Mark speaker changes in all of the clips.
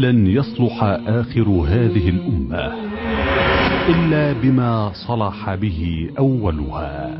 Speaker 1: لن يصلح آخر هذه الأمة إلا بما صلح به أولها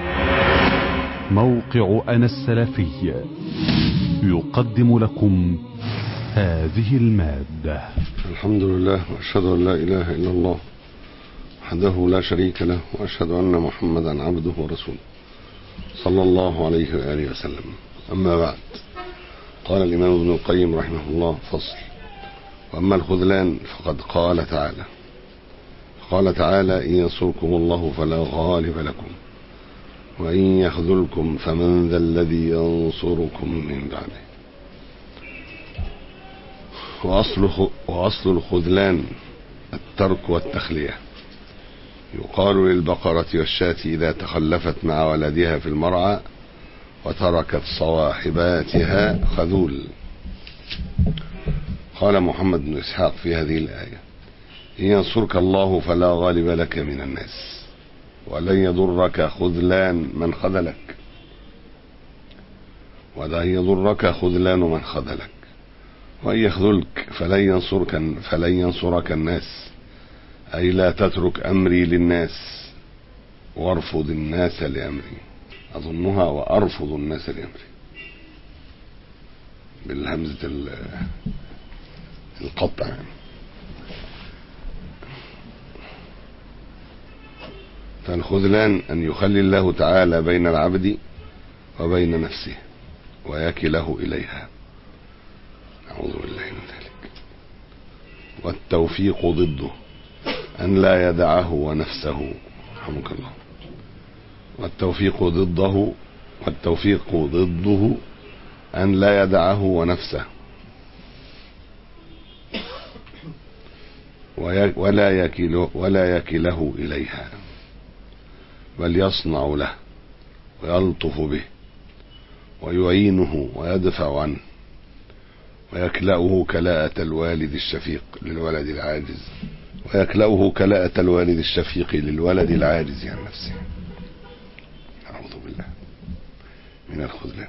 Speaker 1: موقع أنا السلفي يقدم لكم هذه المادة
Speaker 2: الحمد لله وأشهد أن لا إله إلا الله وحده لا شريك له وأشهد أن محمدا عبده ورسوله صلى الله عليه وآله وسلم أما بعد قال الإمام ابن القيم رحمه الله فصل وأما الخذلان فقد قال تعالى قال تعالى إن ينصركم الله فلا غالب لكم وإن يخذلكم فمن ذا الذي ينصركم من بعده وأصل, وأصل الخذلان الترك والتخلية يقال للبقرة والشاة إذا تخلفت مع ولدها في المرعى وتركت صواحباتها خذول قال محمد بن إسحاق في هذه الآية إن ينصرك الله فلا غالب لك من الناس ولن يضرك خذلان من خذلك ولن يضرك خذلان من خذلك وإن يخذلك فلن ينصرك فلن ينصرك الناس أي لا تترك أمري للناس وارفض الناس لأمري أظنها وأرفض الناس لأمري بالهمزة القطع يعني. فالخذلان أن يخلي الله تعالى بين العبد وبين نفسه ويكله إليها أعوذ بالله من ذلك والتوفيق ضده أن لا يدعه ونفسه رحمك الله والتوفيق ضده والتوفيق ضده أن لا يدعه ونفسه ولا يكله ولا يكله إليها بل يصنع له ويلطف به ويعينه ويدفع عنه ويكلأه كلاءة الوالد الشفيق للولد العاجز ويكلأه كلاءة الوالد الشفيق للولد العاجز عن نفسه أعوذ بالله من الخذلان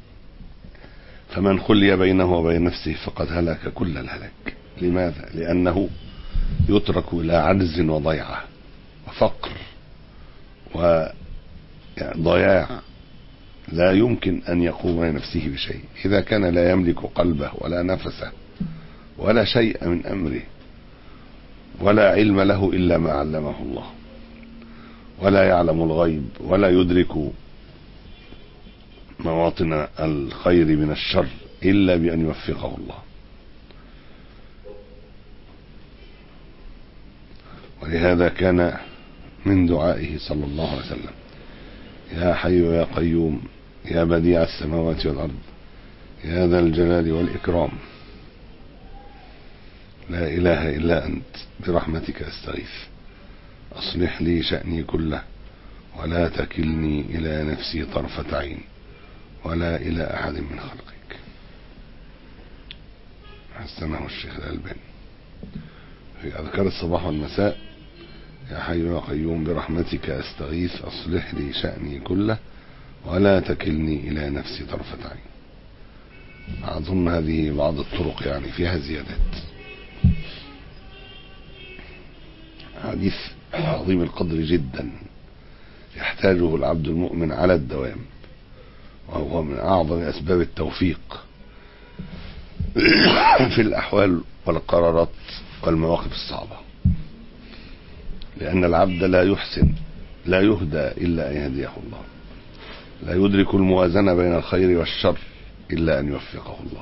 Speaker 2: فمن خلي بينه وبين نفسه فقد هلك كل الهلاك لماذا؟ لأنه يترك إلى عجز وضيعة وفقر وضياع لا يمكن أن يقوم لنفسه بشيء إذا كان لا يملك قلبه ولا نفسه ولا شيء من أمره ولا علم له إلا ما علمه الله ولا يعلم الغيب ولا يدرك مواطن الخير من الشر إلا بأن يوفقه الله ولهذا كان من دعائه صلى الله عليه وسلم يا حي يا قيوم يا بديع السماوات والأرض يا ذا الجلال والإكرام لا إله إلا أنت برحمتك أستغيث أصلح لي شأني كله ولا تكلني إلى نفسي طرفة عين ولا إلى أحد من خلقك حسنه الشيخ الألباني في أذكار الصباح والمساء يا حي يا قيوم برحمتك أستغيث أصلح لي شأني كله ولا تكلني إلى نفسي طرفة عين أظن هذه بعض الطرق يعني فيها زيادات حديث عظيم القدر جدا يحتاجه العبد المؤمن على الدوام وهو من أعظم أسباب التوفيق في الأحوال والقرارات والمواقف الصعبة لأن العبد لا يحسن لا يهدى إلا أن يهديه الله لا يدرك الموازنة بين الخير والشر إلا أن يوفقه الله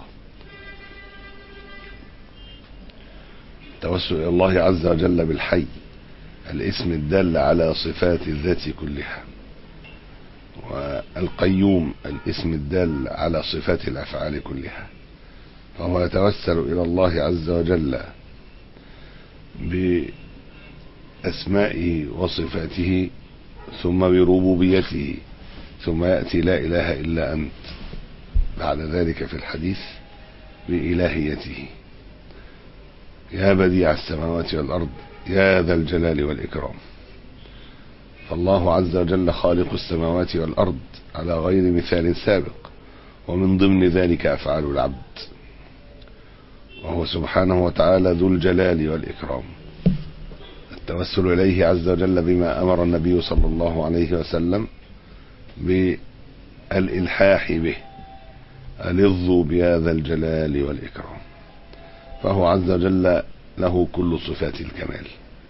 Speaker 2: التوسل إلى الله عز وجل بالحي الاسم الدال على صفات الذات كلها والقيوم الاسم الدال على صفات الأفعال كلها فهو يتوسل إلى الله عز وجل بأسمائه وصفاته ثم بربوبيته ثم يأتي لا إله إلا أنت بعد ذلك في الحديث بإلهيته يا بديع السماوات والأرض يا ذا الجلال والإكرام فالله عز وجل خالق السماوات والأرض على غير مثال سابق ومن ضمن ذلك أفعال العبد وهو سبحانه وتعالى ذو الجلال والإكرام التوسل إليه عز وجل بما أمر النبي صلى الله عليه وسلم بالإلحاح به ألظوا بهذا الجلال والإكرام فهو عز وجل له كل صفات الكمال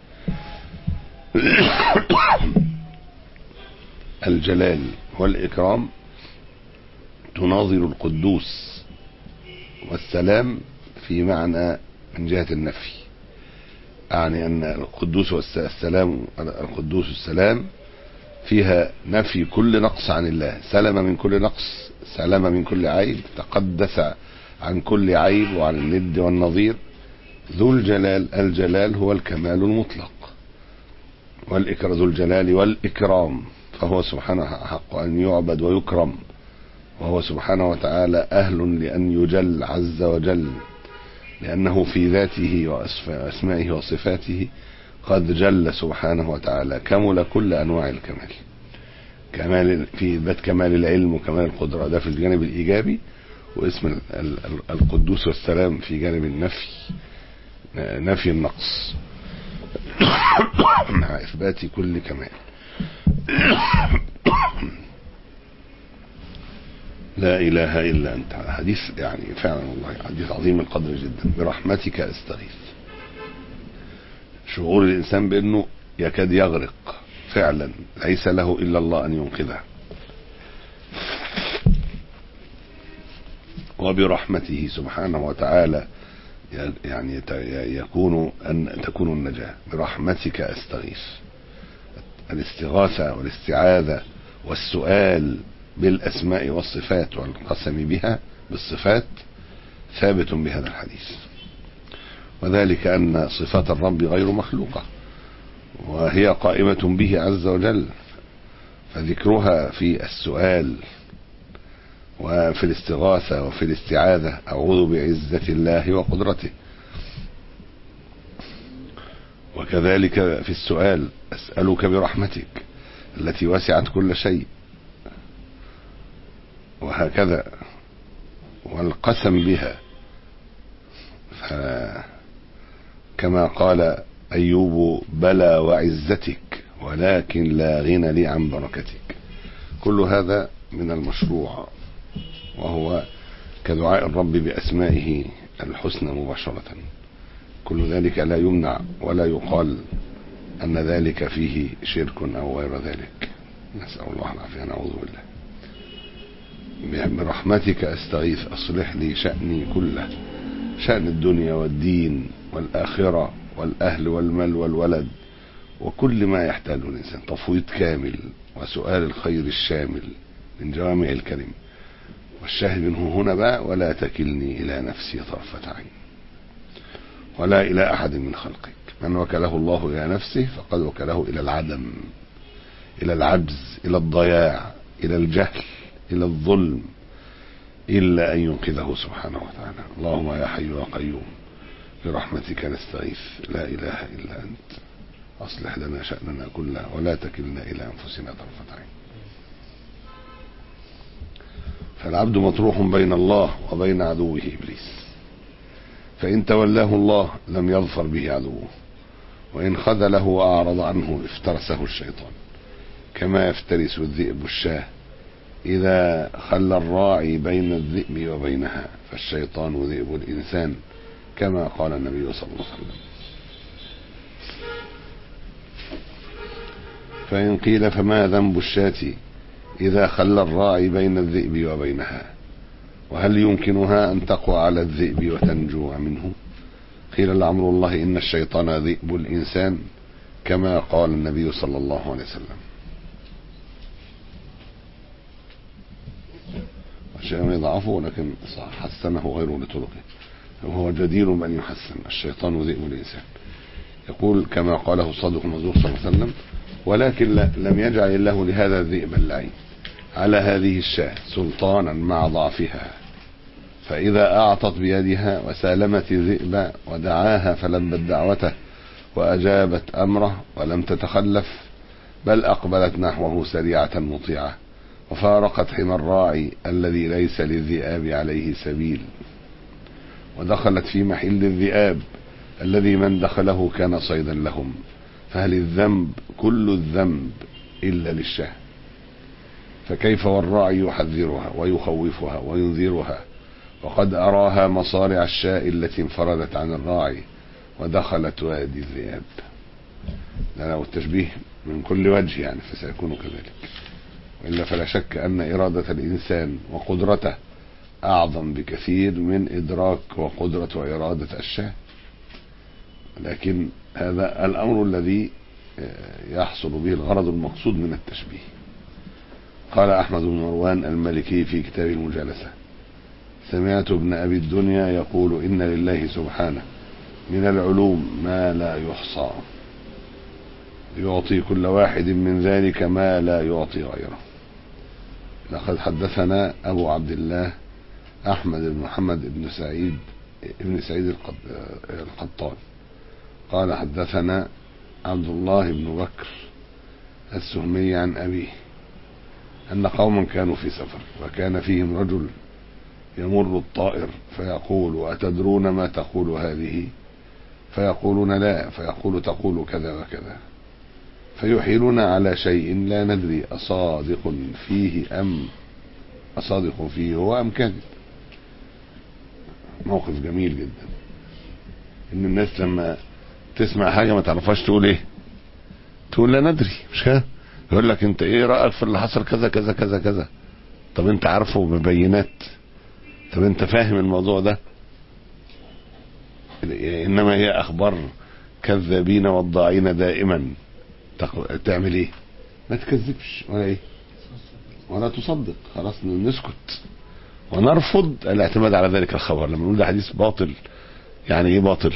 Speaker 2: الجلال والإكرام تناظر القدوس والسلام في معنى من جهة النفي أعني أن القدوس والسلام القدوس السلام فيها نفي كل نقص عن الله سلم من كل نقص سلم من كل عيب تقدس عن كل عيب وعن الند والنظير ذو الجلال الجلال هو الكمال المطلق والإكرام ذو الجلال والإكرام فهو سبحانه حق أن يعبد ويكرم وهو سبحانه وتعالى أهل لأن يجل عز وجل لأنه في ذاته وأسمائه وصفاته قد جل سبحانه وتعالى كمل كل أنواع الكمال كمال في إثبات كمال العلم وكمال القدرة ده في الجانب الإيجابي واسم القدوس والسلام في جانب النفي نفي النقص مع إثبات كل كمال لا إله إلا أنت حديث يعني فعلا والله حديث عظيم القدر جدا برحمتك أستغيث شعور الإنسان بأنه يكاد يغرق فعلا ليس له إلا الله أن ينقذه وبرحمته سبحانه وتعالى يعني يكون أن تكون النجاة برحمتك أستغيث الاستغاثة والاستعاذة والسؤال بالأسماء والصفات والقسم بها بالصفات ثابت بهذا الحديث وذلك أن صفات الرب غير مخلوقة وهي قائمة به عز وجل فذكرها في السؤال وفي الاستغاثة وفي الاستعاذة أعوذ بعزة الله وقدرته وكذلك في السؤال أسألك برحمتك التي وسعت كل شيء وهكذا والقسم بها كما قال أيوب بلى وعزتك ولكن لا غنى لي عن بركتك كل هذا من المشروع وهو كدعاء الرب بأسمائه الحسنى مباشرة كل ذلك لا يمنع ولا يقال أن ذلك فيه شرك أو غير ذلك نسأل الله العافية نعوذ بالله برحمتك أستغيث أصلح لي شأني كله شأن الدنيا والدين والآخرة والأهل والمال والولد وكل ما يحتاجه الإنسان تفويض كامل وسؤال الخير الشامل من جوامع الكلم والشاهد منه هنا بقى ولا تكلني إلى نفسي طرفة عين ولا إلى أحد من خلقك من وكله الله إلى نفسه فقد وكله إلى العدم إلى العجز إلى الضياع إلى الجهل إلى الظلم إلا أن ينقذه سبحانه وتعالى اللهم يا حي يا قيوم برحمتك نستغيث لا إله إلا أنت أصلح لنا شأننا كله ولا تكلنا إلى أنفسنا طرفة عين فالعبد مطروح بين الله وبين عدوه إبليس فإن تولاه الله لم يظفر به عدوه وإن خذله وأعرض عنه افترسه الشيطان كما يفترس الذئب الشاه إذا خلى الراعي بين الذئب وبينها فالشيطان ذئب الإنسان كما قال النبي صلى الله عليه وسلم فإن قيل فما ذنب الشاة إذا خلى الراعي بين الذئب وبينها وهل يمكنها أن تقوى على الذئب وتنجو منه قيل لعمر الله إن الشيطان ذئب الإنسان كما قال النبي صلى الله عليه وسلم الشيء يضعفه لكن حسنه غيره لطرقه وهو جدير بأن يحسن الشيطان ذئب الإنسان يقول كما قاله الصادق المزور صلى الله عليه وسلم ولكن لم يجعل الله لهذا الذئب اللعين على هذه الشاة سلطانا مع ضعفها فإذا أعطت بيدها وسالمت الذئب ودعاها فلبت دعوته وأجابت أمره ولم تتخلف بل أقبلت نحوه سريعة مطيعة وفارقت حمى الراعي الذي ليس للذئاب عليه سبيل ودخلت في محل الذئاب الذي من دخله كان صيدا لهم فهل الذنب كل الذنب إلا للشاه فكيف والراعي يحذرها ويخوفها وينذرها وقد أراها مصارع الشاء التي انفردت عن الراعي ودخلت وادي الذئاب ده لو التشبيه من كل وجه يعني فسيكون كذلك وإلا فلا شك أن إرادة الإنسان وقدرته أعظم بكثير من إدراك وقدرة وإرادة الشاه لكن هذا الأمر الذي يحصل به الغرض المقصود من التشبيه قال أحمد بن مروان المالكي في كتاب المجالسة سمعت ابن أبي الدنيا يقول إن لله سبحانه من العلوم ما لا يحصى يعطي كل واحد من ذلك ما لا يعطي غيره لقد حدثنا أبو عبد الله أحمد بن محمد بن سعيد ابن سعيد القطان قال حدثنا عبد الله بن بكر السهمي عن أبيه أن قوما كانوا في سفر وكان فيهم رجل يمر الطائر فيقول أتدرون ما تقول هذه فيقولون لا فيقول تقول كذا وكذا فيحيلون على شيء لا ندري أصادق فيه أم أصادق فيه هو أم كذب موقف جميل جدا إن الناس لما تسمع حاجة ما تعرفهاش تقول إيه تقول لا ندري مش كده يقول لك أنت إيه رأيك في اللي حصل كذا كذا كذا كذا طب أنت عارفه ببينات طب أنت فاهم الموضوع ده إنما هي أخبار كذابين والضاعين دائما تعمل ايه ما تكذبش ولا ايه ولا تصدق خلاص نسكت ونرفض الاعتماد على ذلك الخبر لما نقول ده حديث باطل يعني ايه باطل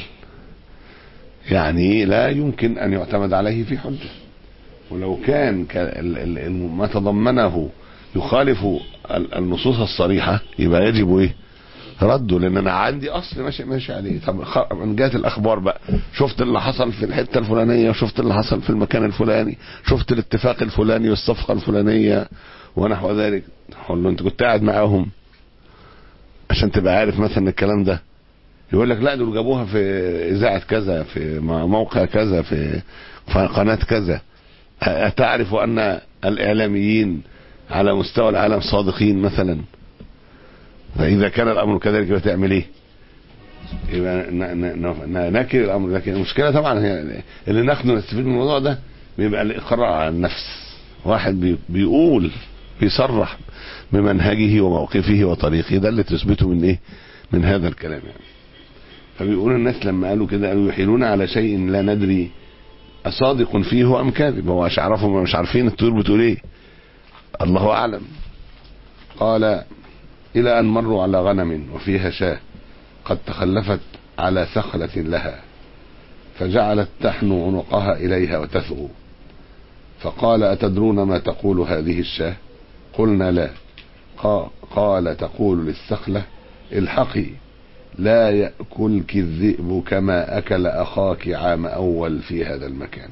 Speaker 2: يعني لا يمكن ان يعتمد عليه في حجه ولو كان ما تضمنه يخالف النصوص الصريحه يبقى يجب ايه رده لان انا عندي اصل ماشي ماشي عليه طب من جهه الاخبار بقى شفت اللي حصل في الحته الفلانيه وشفت اللي حصل في المكان الفلاني شفت الاتفاق الفلاني والصفقه الفلانيه ونحو ذلك اقول له انت كنت قاعد معاهم عشان تبقى عارف مثلا الكلام ده يقول لك لا دول جابوها في اذاعه كذا في موقع كذا في قناه كذا اتعرف ان الاعلاميين على مستوى العالم صادقين مثلا فإذا كان الأمر كذلك يبقى تعمل إيه؟ يبقى نكر الأمر لكن المشكلة طبعا هي اللي ناخده نستفيد من الموضوع ده بيبقى الإقرار على النفس واحد بيقول بيصرح بمنهجه وموقفه وطريقه ده اللي تثبته من إيه؟ من هذا الكلام يعني فبيقول الناس لما قالوا كده قالوا يحيلون على شيء لا ندري أصادق فيه أم كاذب هو مش عارفهم مش عارفين الطيور بتقول إيه الله أعلم قال إلى أن مروا على غنم وفيها شاة قد تخلفت على سخلة لها فجعلت تحنو عنقها إليها وتثغو فقال أتدرون ما تقول هذه الشاة قلنا لا قال تقول للسخلة الحقي لا يأكلك الذئب كما أكل أخاك عام أول في هذا المكان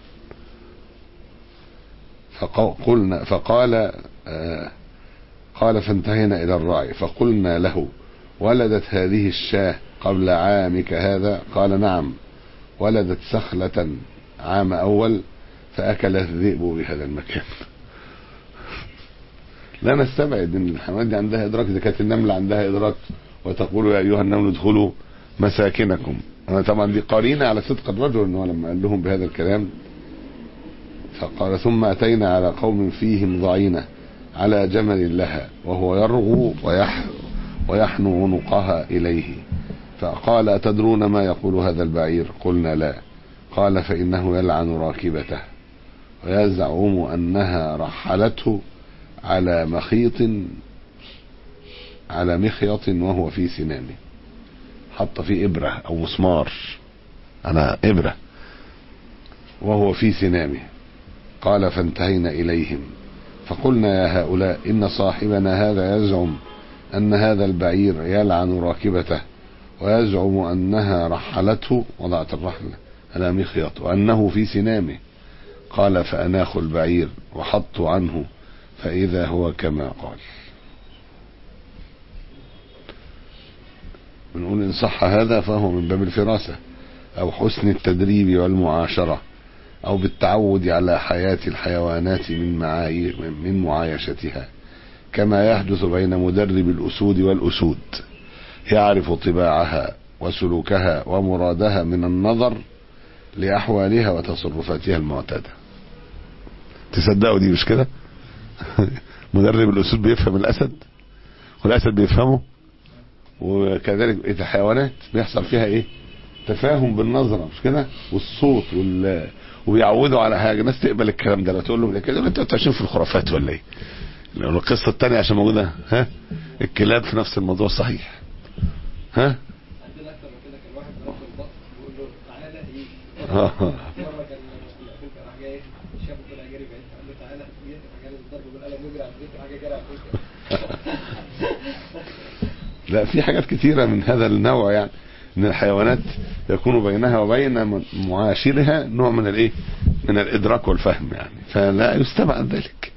Speaker 2: فقلنا فقال آه قال فانتهينا إلى الراعي فقلنا له ولدت هذه الشاة قبل عامك هذا قال نعم ولدت سخلة عام أول فأكل الذئب بهذا المكان لا نستبعد ان الحيوانات دي عندها ادراك اذا كانت النمله عندها ادراك وتقول يا ايها النمل ادخلوا مساكنكم انا طبعا دي قرينه على صدق الرجل ان هو لما قال لهم بهذا الكلام فقال ثم اتينا على قوم فيهم ضعينه على جمل لها وهو يرغو ويح ويحنو عنقها إليه فقال أتدرون ما يقول هذا البعير قلنا لا قال فإنه يلعن راكبته ويزعم أنها رحلته على مخيط على مخيط وهو في سنامه حط فيه إبرة أو مسمار على إبرة وهو في سنامه قال فانتهينا إليهم فقلنا يا هؤلاء إن صاحبنا هذا يزعم أن هذا البعير يلعن راكبته ويزعم أنها رحلته وضعت الرحلة على مخيط وأنه في سنامه قال فأناخوا البعير وحطوا عنه فإذا هو كما قال بنقول إن صح هذا فهو من باب الفراسة أو حسن التدريب والمعاشرة أو بالتعود على حياة الحيوانات من معاي من معايشتها كما يحدث بين مدرب الأسود والأسود يعرف طباعها وسلوكها ومرادها من النظر لأحوالها وتصرفاتها المعتادة تصدقوا دي مش كده مدرب الأسود بيفهم الأسد والأسد بيفهمه وكذلك بقية الحيوانات بيحصل فيها ايه تفاهم بالنظرة مش كده والصوت وال وبيعودوا على حاجة الناس تقبل الكلام ده لا تقول لهم كده انتوا عايشين في الخرافات ولا ايه لو القصة التانية عشان موجودة ها الكلاب في نفس الموضوع صحيح ها
Speaker 3: عندنا اكتر من كده كان واحد مربي البط بيقول له تعالى ايه
Speaker 2: آه.
Speaker 3: مره كان اخوك راح جاي شافه طلع جري بعيد قال له تعالى جيت راح جاي الضرب بالقلم يجري على البيت راح جاي جري على البيت
Speaker 2: لا في حاجات كثيرة من هذا النوع يعني ان الحيوانات يكون بينها وبين معاشرها نوع من الايه من الادراك والفهم يعني فلا يستبعد ذلك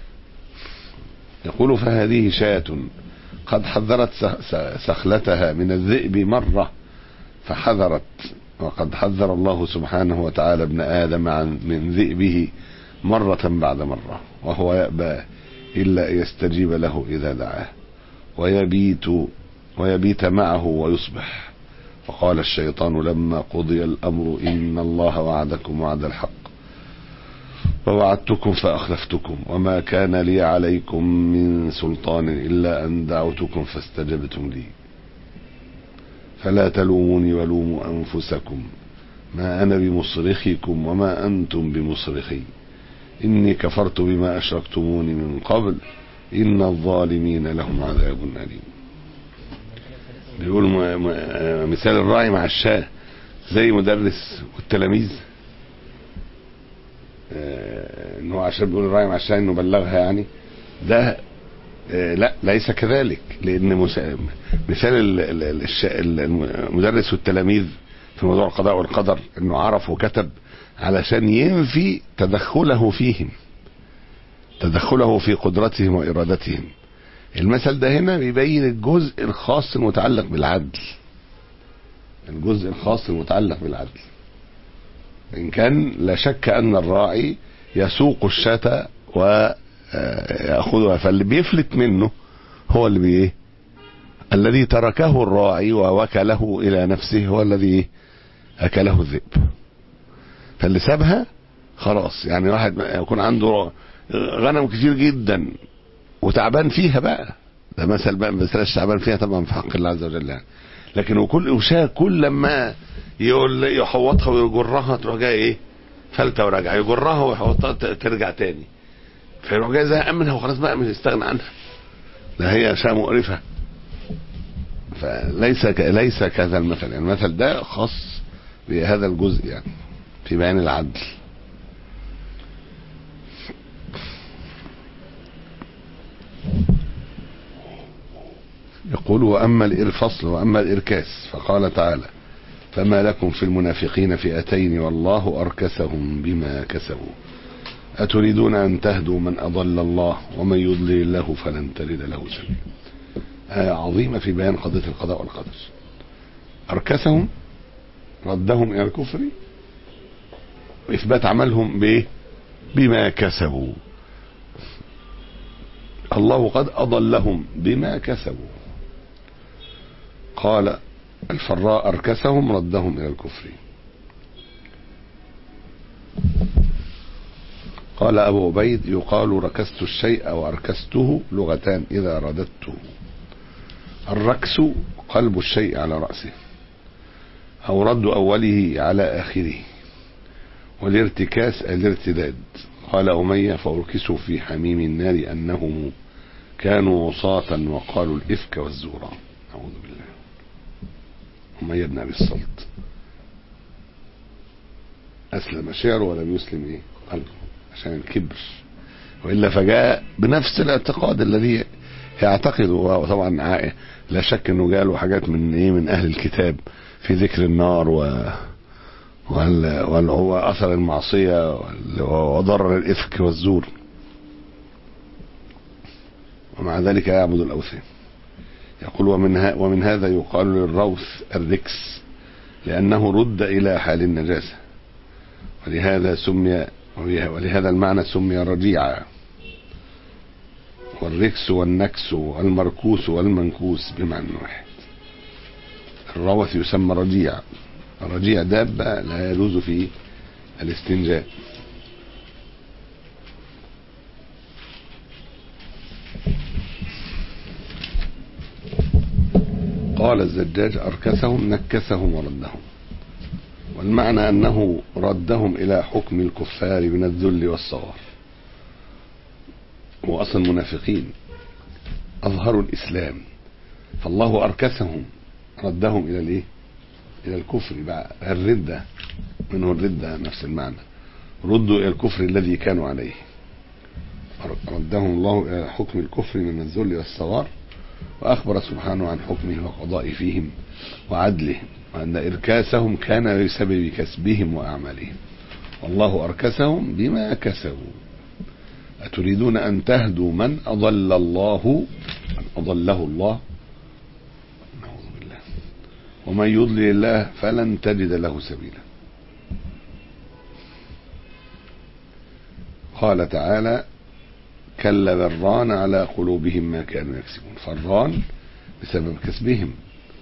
Speaker 2: يقول فهذه شاة قد حذرت س- س- سخلتها من الذئب مرة فحذرت وقد حذر الله سبحانه وتعالى ابن آدم عن من ذئبه مرة بعد مرة وهو يأبى إلا أن يستجيب له إذا دعاه ويبيت ويبيت معه ويصبح فقال الشيطان لما قضي الأمر إن الله وعدكم وعد الحق ووعدتكم فأخلفتكم وما كان لي عليكم من سلطان إلا أن دعوتكم فاستجبتم لي فلا تلوموني ولوموا أنفسكم ما أنا بمصرخكم وما أنتم بمصرخي إني كفرت بما أشركتموني من قبل إن الظالمين لهم عذاب أليم بيقول م- م- مثال الراعي مع الشاه زي مدرس والتلاميذ آه، ان هو عشان بيقول الراعي مع الشاه انه بلغها يعني ده آه، لا ليس كذلك لان مس- مثال ال- ال- ال- الش- ال- المدرس والتلاميذ في موضوع القضاء والقدر انه عرف وكتب علشان ينفي تدخله فيهم تدخله في قدرتهم وارادتهم المثل ده هنا بيبين الجزء الخاص المتعلق بالعدل الجزء الخاص المتعلق بالعدل إن كان لا شك أن الراعي يسوق الشاة ويأخذها فاللي بيفلت منه هو اللي بيه الذي تركه الراعي ووكله إلى نفسه هو الذي أكله الذئب فاللي سابها خلاص يعني واحد يكون عنده غنم كتير جدا وتعبان فيها بقى ده مثل بقى مثل الشعبان فيها طبعا في حق الله عز وجل يعني لكن وكل وشاه كل ما يقول يحوطها ويجرها تروح جايه ايه فلتة وراجعه يجرها ويحوطها ت- ترجع تاني فيروح جاي زهقان منها وخلاص بقى مش يستغنى عنها ده هي شاه مقرفه فليس ك... ليس كذا المثل يعني المثل ده خاص بهذا الجزء يعني في بيان العدل يقول وأما الفصل وأما الإركاس فقال تعالى فما لكم في المنافقين فئتين والله أركسهم بما كسبوا أتريدون أن تهدوا من أضل الله ومن يضلل الله فلن تجد له سبيلا آية عظيمة في بيان قضية القضاء والقدر أركسهم ردهم إلى الكفر وإثبات عملهم بإيه؟ بما كسبوا الله قد أضلهم بما كسبوا قال الفراء أركسهم ردهم إلى الكفر قال أبو عبيد يقال ركست الشيء وأركسته لغتان إذا رددته الركس قلب الشيء على رأسه أو رد أوله على آخره والارتكاس الارتداد قال أمية فأركسوا في حميم النار أنهم كانوا عصاة وقالوا الإفك والزورا أعوذ بالله أمية بن أبي الصلت أسلم شعره ولم يسلم إيه قلبه عشان الكبر وإلا فجاء بنفس الاعتقاد الذي يعتقد وطبعا عا- لا شك انه جاله حاجات من ايه من اهل الكتاب في ذكر النار و وال- وال- هو اثر المعصيه وال- وضرر الافك والزور ومع ذلك يعبد الاوثان يقول ومن, ها ومن هذا يقال للروث الركس لأنه رد إلى حال النجاسة ولهذا سمي ولهذا المعنى سمي رجيعا والركس والنكس والمركوس والمنكوس بمعنى واحد الروث يسمى رجيع الرجيع دابة لا يجوز فيه الاستنجاء قال الزجاج أركسهم نكسهم وردهم والمعنى أنه ردهم إلى حكم الكفار من الذل والصغار وأصل المنافقين أظهروا الإسلام فالله أركسهم ردهم إلى الإيه؟ إلى الكفر بقى الردة منه الردة نفس المعنى ردوا إلى الكفر الذي كانوا عليه ردهم الله إلى حكم الكفر من الذل والصغار وأخبر سبحانه عن حكمه وقضائه فيهم وعدله وأن إركاسهم كان بسبب كسبهم وأعمالهم والله أركسهم بما كسبوا أتريدون أن تهدوا من أضل الله من أضله الله نعوذ بالله ومن يضلل الله فلن تجد له سبيلا قال تعالى كلا بران على قلوبهم ما كانوا يكسبون فران بسبب كسبهم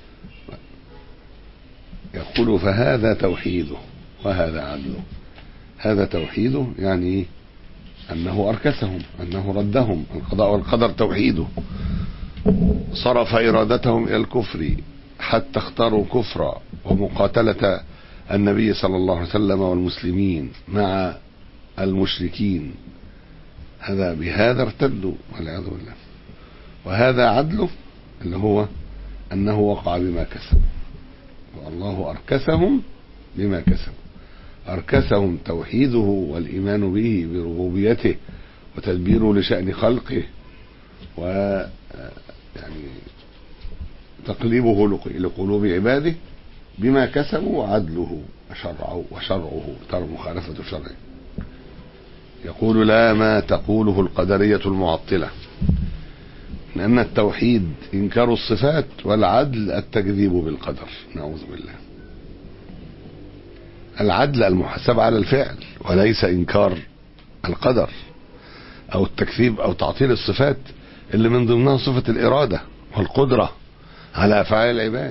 Speaker 2: يقول فهذا توحيده وهذا عدله هذا توحيده يعني أنه أركسهم أنه ردهم القضاء والقدر توحيده صرف إرادتهم إلى الكفر حتى اختاروا كفرا ومقاتلة النبي صلى الله عليه وسلم والمسلمين مع المشركين هذا بهذا ارتدوا والعياذ بالله وهذا عدله اللي هو أنه وقع بما كسب والله أركسهم بما كسبوا أركسهم توحيده والإيمان به بربوبيته وتدبيره لشأن خلقه و يعني تقليبه لقلوب عباده بما كسبوا وعدله وشرعه وشرعه ترى مخالفة شرعه يقول لا ما تقوله القدرية المعطلة لأن التوحيد إنكار الصفات والعدل التكذيب بالقدر نعوذ بالله العدل المحاسبة على الفعل وليس إنكار القدر أو التكذيب أو تعطيل الصفات اللي من ضمنها صفة الإرادة والقدرة على أفعال العباد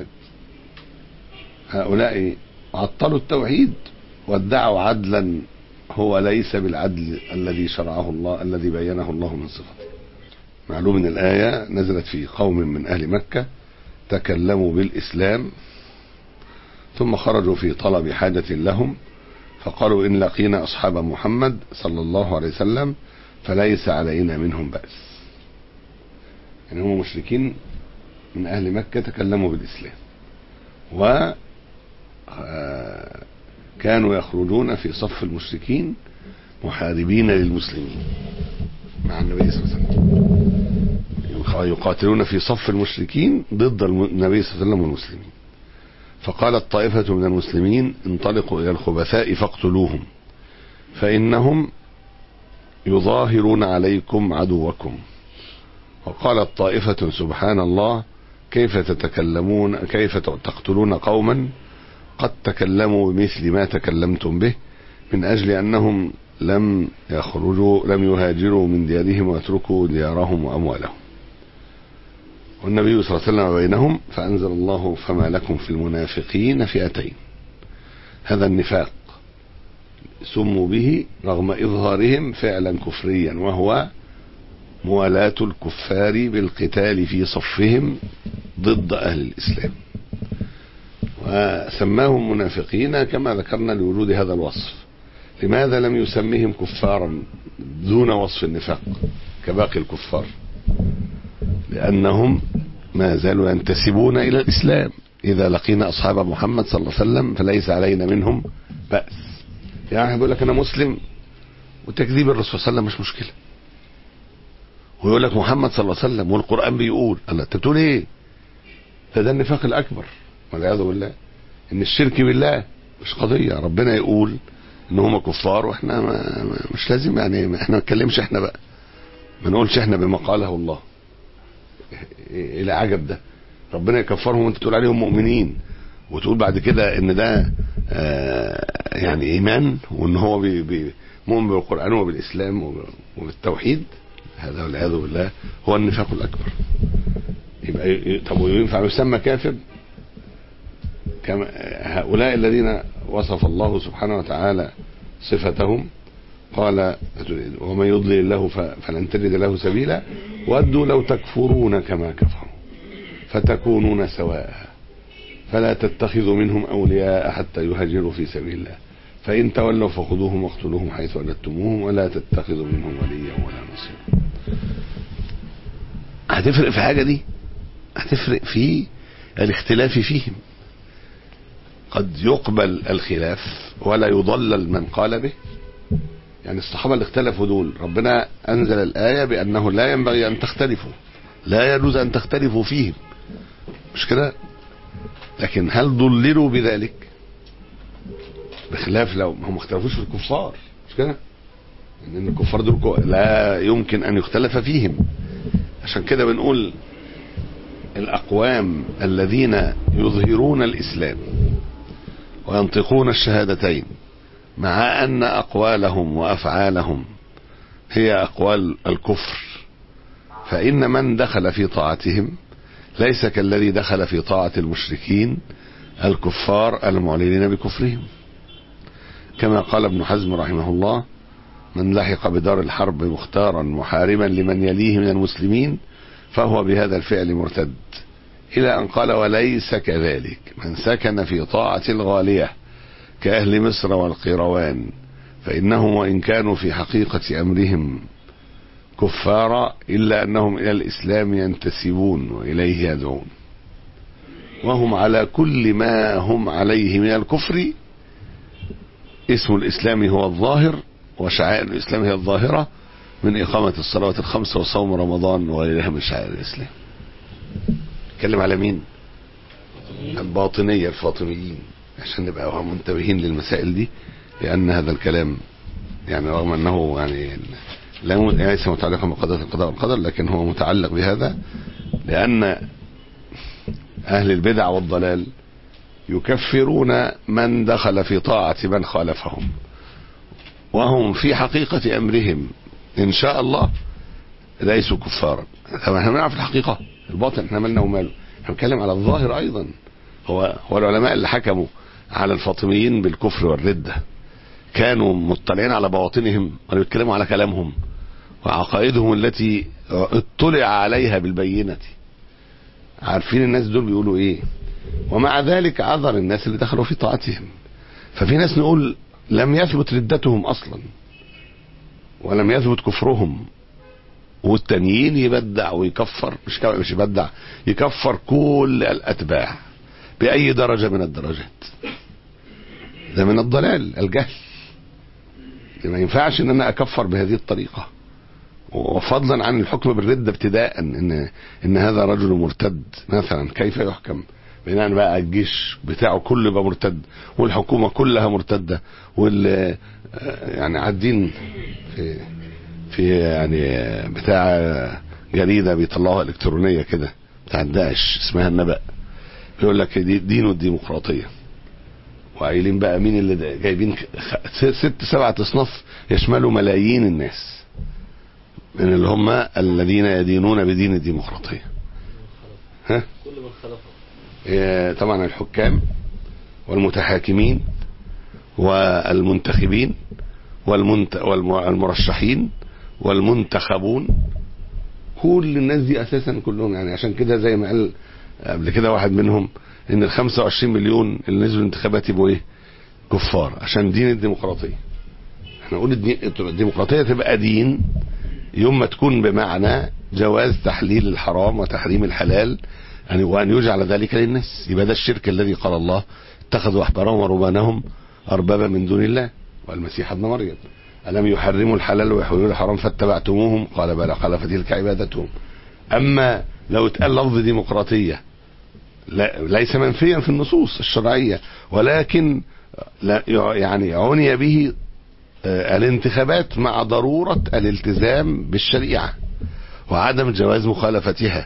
Speaker 2: هؤلاء عطلوا التوحيد وادعوا عدلا هو ليس بالعدل الذي شرعه الله الذي بينه الله من صفته معلوم ان الآية نزلت في قوم من أهل مكة تكلموا بالإسلام ثم خرجوا في طلب حاجة لهم فقالوا إن لقينا أصحاب محمد صلى الله عليه وسلم فليس علينا منهم بأس يعني هم مشركين من أهل مكة تكلموا بالإسلام و كانوا يخرجون في صف المشركين محاربين للمسلمين مع النبي صلى الله عليه وسلم يقاتلون في صف المشركين ضد النبي صلى الله عليه وسلم والمسلمين فقالت طائفة من المسلمين انطلقوا إلى الخبثاء فاقتلوهم فإنهم يظاهرون عليكم عدوكم وقالت طائفة سبحان الله كيف تتكلمون كيف تقتلون قوما قد تكلموا بمثل ما تكلمتم به من أجل أنهم لم يخرجوا لم يهاجروا من ديارهم ويتركوا ديارهم وأموالهم والنبي صلى الله عليه وسلم بينهم فأنزل الله فما لكم في المنافقين فئتين هذا النفاق سموا به رغم إظهارهم فعلا كفريا وهو موالاة الكفار بالقتال في صفهم ضد أهل الإسلام وسماهم منافقين كما ذكرنا لوجود هذا الوصف لماذا لم يسميهم كفارا دون وصف النفاق كباقي الكفار لأنهم ما زالوا ينتسبون إلى الإسلام إذا لقينا أصحاب محمد صلى الله عليه وسلم فليس علينا منهم بأس يعني بيقول لك أنا مسلم وتكذيب الرسول صلى الله عليه وسلم مش مشكلة ويقول لك محمد صلى الله عليه وسلم والقرآن بيقول الله أنت بتقول إيه؟ ده ده النفاق الأكبر والعياذ بالله إن الشرك بالله مش قضية ربنا يقول إن هم كفار وإحنا ما ما مش لازم يعني إحنا ما نتكلمش إحنا بقى ما نقولش إحنا بما قاله الله إلى عجب ده ربنا يكفرهم وانت تقول عليهم مؤمنين وتقول بعد كده ان ده آه يعني ايمان وان هو بي بي مؤمن بالقران وبالاسلام وب- وبالتوحيد هذا والعياذ بالله هو النفاق الاكبر يبقى ي- ي- طب وينفع يسمى كافر كما هؤلاء الذين وصف الله سبحانه وتعالى صفتهم قال ومن يضلل الله ف- فلن تجد له سبيلا ودوا لو تكفرون كما كفروا فتكونون سواء فلا تتخذوا منهم أولياء حتى يهاجروا في سبيل الله فإن تولوا فخذوهم واقتلوهم حيث وجدتموهم ولا تتخذوا منهم وليا ولا نصيرا هتفرق في حاجة دي هتفرق في الاختلاف فيهم قد يقبل الخلاف ولا يضلل من قال به يعني الصحابة اللي اختلفوا دول ربنا أنزل الآية بأنه لا ينبغي أن تختلفوا لا يجوز أن تختلفوا فيهم مش كده لكن هل ضللوا بذلك بخلاف لو هم ما اختلفوش في الكفار مش كده ان الكفار دول كو- لا يمكن ان يختلف فيهم عشان كده بنقول الاقوام الذين يظهرون الاسلام وينطقون الشهادتين مع ان اقوالهم وافعالهم هي اقوال الكفر فان من دخل في طاعتهم ليس كالذي دخل في طاعة المشركين الكفار المعلنين بكفرهم كما قال ابن حزم رحمه الله من لحق بدار الحرب مختارا محاربا لمن يليه من المسلمين فهو بهذا الفعل مرتد إلى أن قال وليس كذلك من سكن في طاعة الغالية كأهل مصر والقيروان فإنهم وإن كانوا في حقيقة أمرهم كفارا إلا أنهم إلى الإسلام ينتسبون وإليه يدعون وهم على كل ما هم عليه من الكفر اسم الإسلام هو الظاهر وشعائر الإسلام هي الظاهرة من إقامة الصلوات الخمس وصوم رمضان وغيرها من شعائر الإسلام اتكلم على مين الباطنية الفاطميين عشان نبقى منتبهين للمسائل دي لأن هذا الكلام يعني رغم أنه يعني لا ليس متعلقا بقضية القضاء والقدر لكن هو متعلق بهذا لأن أهل البدع والضلال يكفرون من دخل في طاعة من خالفهم وهم في حقيقة أمرهم إن شاء الله ليسوا كفارا طبعا احنا بنعرف الحقيقة الباطن احنا مالنا وماله احنا بنتكلم على الظاهر أيضا هو هو العلماء اللي حكموا على الفاطميين بالكفر والردة كانوا مطلعين على بواطنهم ولا بيتكلموا على كلامهم وعقائدهم التي اطلع عليها بالبينة عارفين الناس دول بيقولوا ايه ومع ذلك عذر الناس اللي دخلوا في طاعتهم ففي ناس نقول لم يثبت ردتهم اصلا ولم يثبت كفرهم والتانيين يبدع ويكفر مش كا- مش يبدع يكفر كل الاتباع باي درجه من الدرجات ده من الضلال الجهل ما ينفعش ان انا اكفر بهذه الطريقه وفضلا عن الحكم بالردة ابتداء ان ان هذا رجل مرتد مثلا كيف يحكم بناء بقى الجيش بتاعه كله يبقى مرتد والحكومة كلها مرتدة وال آه، يعني عادين في في يعني آه، بتاع جريدة بيطلعوها الكترونية كده بتاع داعش اسمها النبأ بيقول لك دي دين والديمقراطية وقايلين بقى مين اللي ده- جايبين خ- ست سبعة اصناف يشملوا ملايين الناس من اللي هم الذين يدينون بدين الديمقراطية ها
Speaker 4: كل من خلفه
Speaker 2: إيه، طبعا الحكام والمتحاكمين والمنتخبين والمنت... والمرشحين والمنتخبون كل الناس دي اساسا كلهم يعني عشان كده زي ما قال قبل كده واحد منهم ان ال 25 مليون اللي نزلوا الانتخابات يبقوا ايه؟ كفار عشان دين الديمقراطيه. احنا نقول الدين- الديمقراطيه تبقى دين يوم ما تكون بمعنى جواز تحليل الحرام وتحريم الحلال يعني وان يجعل ذلك للناس يبقى ده الشرك الذي قال الله اتخذوا احبارهم ورهبانهم اربابا من دون الله والمسيح ابن مريم الم يحرموا الحلال ويحللوا الحرام فاتبعتموهم قال بلى قال فتلك عبادتهم اما لو اتقال لفظ ديمقراطيه لا ليس منفيا في النصوص الشرعيه ولكن لا يعني عني به آه، الانتخابات مع ضرورة الالتزام بالشريعة وعدم جواز مخالفتها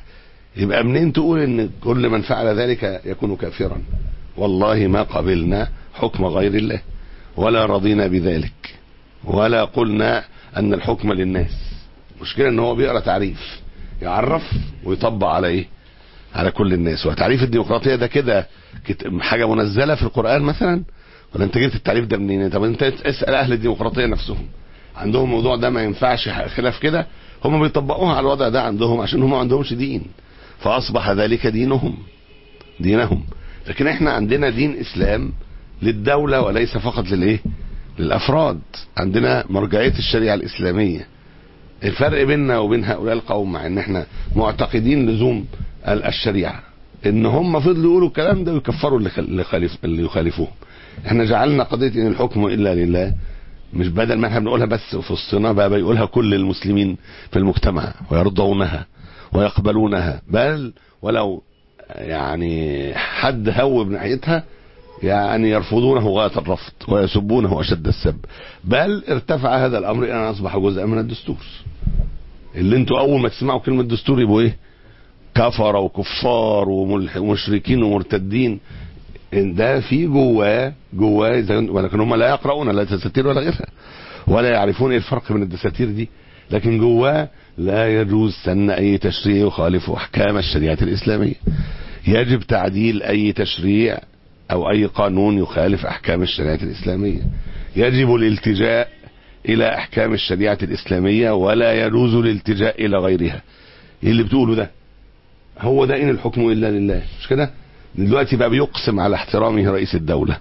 Speaker 2: يبقى منين تقول ان كل من فعل ذلك يكون كافرا والله ما قبلنا حكم غير الله ولا رضينا بذلك ولا قلنا ان الحكم للناس المشكله ان هو بيقرا تعريف يعرف ويطبق على ايه على كل الناس وتعريف الديمقراطيه ده كده كت- حاجه منزله في القران مثلا ولا انت جبت التعريف ده منين طب انت اسال اهل الديمقراطيه نفسهم عندهم الموضوع ده ما ينفعش خلاف كده هم بيطبقوها على الوضع ده عندهم عشان هم ما عندهمش دين فاصبح ذلك دينهم دينهم لكن احنا عندنا دين اسلام للدوله وليس فقط للايه للافراد عندنا مرجعيه الشريعه الاسلاميه الفرق بيننا وبين هؤلاء القوم مع ان احنا معتقدين لزوم ال- الشريعه ان هم فضلوا يقولوا الكلام ده ويكفروا اللي خل- اللي خالف اللي يخالفوهم احنا جعلنا قضيه ان الحكم الا لله مش بدل ما احنا بنقولها بس في وسطنا بقى بيقولها كل المسلمين في المجتمع ويرضونها ويقبلونها بل ولو يعني حد هوب ناحيتها يعني يرفضونه غاية الرفض ويسبونه أشد السب بل ارتفع هذا الأمر إلى أن أصبح جزءا من الدستور اللي انتوا أول ما تسمعوا كلمة دستور يبقوا إيه كفر وكفار وملح- ومشركين ومرتدين إن ده في جواه جواه إذا- ولكن هم لا يقرؤون لا دساتير ولا غيرها ولا يعرفون ايه الفرق بين الدساتير دي لكن جواه لا يجوز سن اي تشريع يخالف احكام الشريعه الاسلاميه يجب تعديل اي تشريع او اي قانون يخالف احكام الشريعه الاسلاميه يجب الالتجاء الى احكام الشريعه الاسلاميه ولا يجوز الالتجاء الى غيرها ايه اللي بتقوله ده هو ده ان الحكم الا لله مش كده دلوقتي بقى بيقسم على احترامه رئيس الدوله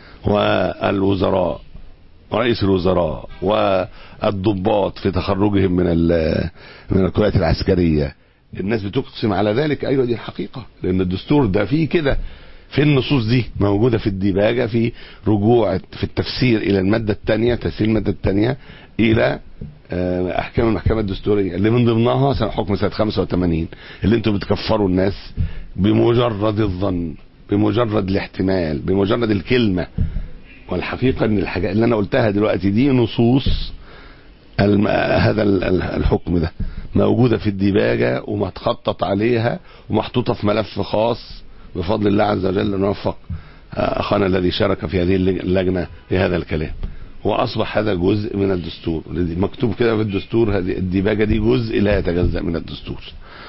Speaker 2: والوزراء رئيس الوزراء والضباط في تخرجهم من ال- من الكليات العسكريه الناس بتقسم على ذلك ايوه دي الحقيقه لان الدستور ده فيه كده في النصوص دي موجوده في الديباجه في رجوع في التفسير الى الماده الثانيه تفسير الماده الثانيه الى آه، احكام المحكمه الدستوريه اللي من ضمنها سنه حكم سنه 85 اللي انتم بتكفروا الناس بمجرد الظن بمجرد الاحتمال بمجرد الكلمه والحقيقه ان الحاجات اللي انا قلتها دلوقتي دي نصوص الم... هذا ال- ال- الحكم ده موجوده في الديباجه ومتخطط عليها ومحطوطه في ملف خاص بفضل الله عز وجل ان نوفق آه، اخانا الذي شارك في هذه اللج- اللجنه لهذا الكلام واصبح هذا جزء من الدستور مكتوب كده في الدستور هذه الديباجه دي جزء لا يتجزا من الدستور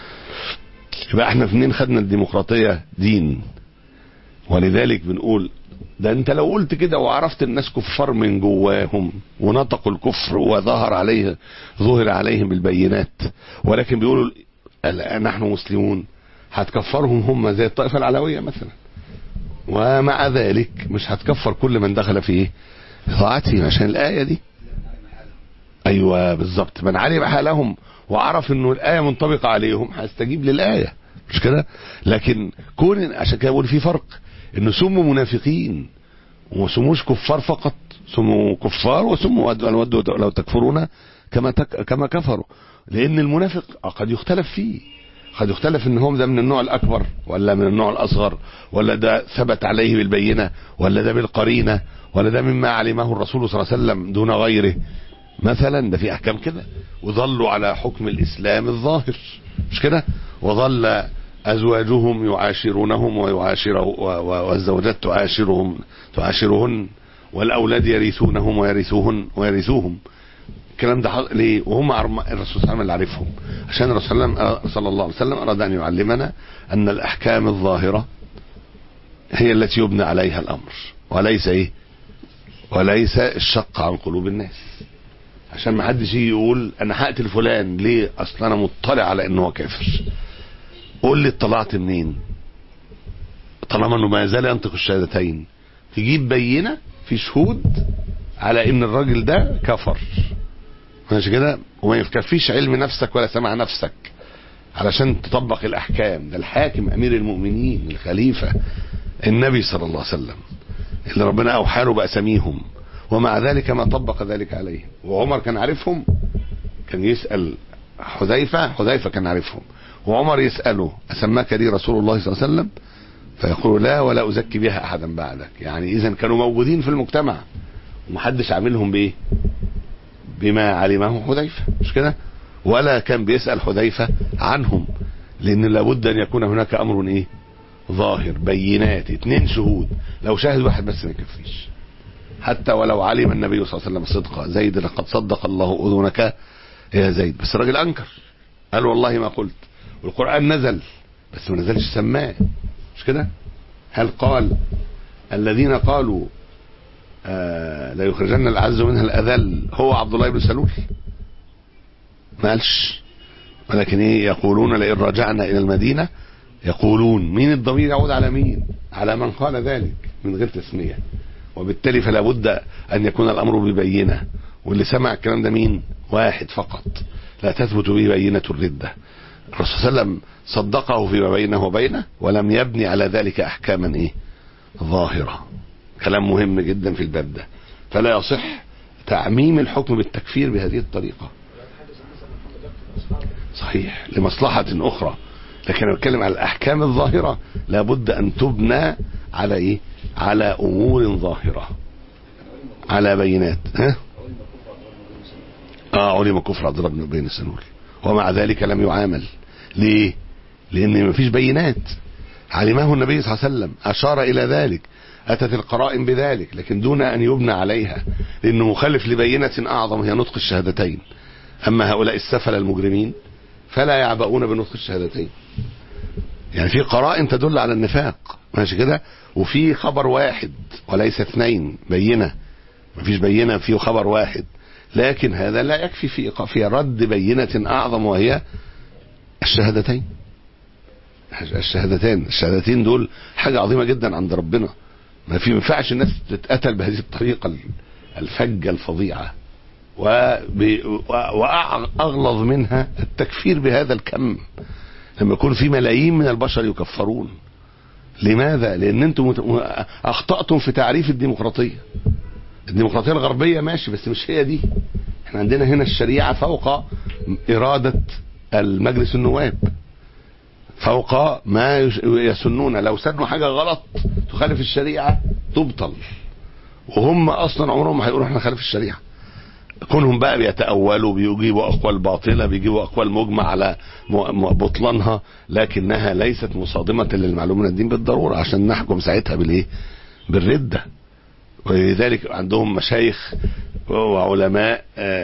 Speaker 2: يبقى احنا منين خدنا الديمقراطيه دين ولذلك بنقول ده انت لو قلت كده وعرفت الناس كفار من جواهم ونطقوا الكفر وظهر عليه ظهر عليهم البينات ولكن بيقولوا الآن نحن مسلمون هتكفرهم هم زي الطائفة العلوية مثلا ومع ذلك مش هتكفر كل من دخل في ايه في طاعتهم عشان الآية دي ايوه بالظبط من علم حالهم وعرف انه الآية منطبقة عليهم هيستجيب للآية مش كده لكن كون عشان كده بقول في فرق انه سموا منافقين وما سموش كفار فقط سموا كفار وسموا ود- ود لو تكفرون كما تك كما كفروا لان المنافق قد يختلف فيه قد يختلف ان هو ده من النوع الاكبر ولا من النوع الاصغر ولا ده ثبت عليه بالبينه ولا ده بالقرينه ولا ده مما علمه الرسول صلى الله عليه وسلم دون غيره مثلا ده في احكام كده وظلوا على حكم الاسلام الظاهر مش كده وظل ازواجهم يعاشرونهم ويعاشر و- و- والزوجات تعاشرهم تعاشرهن والاولاد يرثونهم ويرثوهن ويرثوهم الكلام ده حص- ليه وهم عرم- الرسول صلى الله عليه وسلم اللي عارفهم عشان الرسول صلى الله عليه وسلم- صلى الله عليه وسلم اراد ان يعلمنا ان الاحكام الظاهره هي التي يبنى عليها الامر وليس ايه وليس الشق عن قلوب الناس عشان ما حدش يجي يقول انا هقتل فلان ليه اصل انا مطلع على انه هو كافر قول لي اطلعت منين طالما انه ما زال ينطق الشهادتين تجيب بينه في شهود على ان الراجل ده كفر ماشي كده وما يكفيش علم نفسك ولا سمع نفسك علشان تطبق الاحكام ده الحاكم امير المؤمنين الخليفه النبي صلى الله عليه وسلم اللي ربنا اوحى له باساميهم ومع ذلك ما طبق ذلك عليهم وعمر كان عارفهم كان يسال حذيفه حذيفه كان عارفهم وعمر يساله اسماك لي رسول الله صلى الله عليه وسلم فيقول لا ولا ازكي بها احدا بعدك يعني اذا كانوا موجودين في المجتمع ومحدش عاملهم بايه بما علمه حذيفه مش كده ولا كان بيسال حذيفه عنهم لان لابد ان يكون هناك امر ايه ظاهر بينات اتنين شهود لو شاهد واحد بس ما يكفيش حتى ولو علم النبي صلى الله عليه وسلم صدقا زيد لقد صدق الله اذنك يا زيد بس الراجل انكر قال والله ما قلت والقران نزل بس ما نزلش سماه مش كده هل قال الذين قالوا آه لا يخرجن الأعز منها الأذل هو عبد الله بن سلول ما قالش ولكن ايه يقولون لئن رجعنا إلى المدينة يقولون مين الضمير يعود على مين على من قال ذلك من غير تسمية وبالتالي فلا بد أن يكون الأمر ببينة واللي سمع الكلام ده مين واحد فقط لا تثبت به بينة الردة الرسول صلى الله عليه وسلم صدقه فيما بينه وبينه ولم يبني على ذلك أحكاما إيه ظاهرة كلام مهم جدا في الباب ده فلا يصح تعميم الحكم بالتكفير بهذه الطريقة صحيح لمصلحة أخرى لكن أنا بتكلم على الأحكام الظاهرة لابد أن تبنى على إيه على أمور ظاهرة على بينات ها اه علم كفر عبد الله بن ابي بن سلول ومع ذلك لم يعامل ليه لان مفيش بينات علمه النبي صلى الله عليه وسلم اشار الى ذلك اتت القرائن بذلك لكن دون ان يبنى عليها لانه مخالف لبينه اعظم هي نطق الشهادتين اما هؤلاء السفل المجرمين فلا يعبؤون بنطق الشهادتين يعني في قرائن تدل على النفاق ماشي كده وفي خبر واحد وليس اثنين بينه مفيش بينه في خبر واحد لكن هذا لا يكفي في في رد بينة أعظم وهي الشهادتين الشهادتين الشهادتين دول حاجة عظيمة جدا عند ربنا ما في ينفعش الناس تتقتل بهذه الطريقة الفجة الفظيعة وأغلظ منها التكفير بهذا الكم لما يكون في ملايين من البشر يكفرون لماذا؟ لأن أنتم أخطأتم في تعريف الديمقراطية الديمقراطية الغربية ماشي بس مش هي دي احنا عندنا هنا الشريعة فوق إرادة المجلس النواب فوق ما يسنون لو سنوا حاجة غلط تخالف الشريعة تبطل وهم أصلا عمرهم ما هيقولوا احنا خالف الشريعة كونهم بقى بيتأولوا بيجيبوا أقوال باطلة بيجيبوا أقوال مجمع على بطلانها لكنها ليست مصادمة للمعلوم من الدين بالضرورة عشان نحكم ساعتها بالإيه بالردة ولذلك عندهم مشايخ وعلماء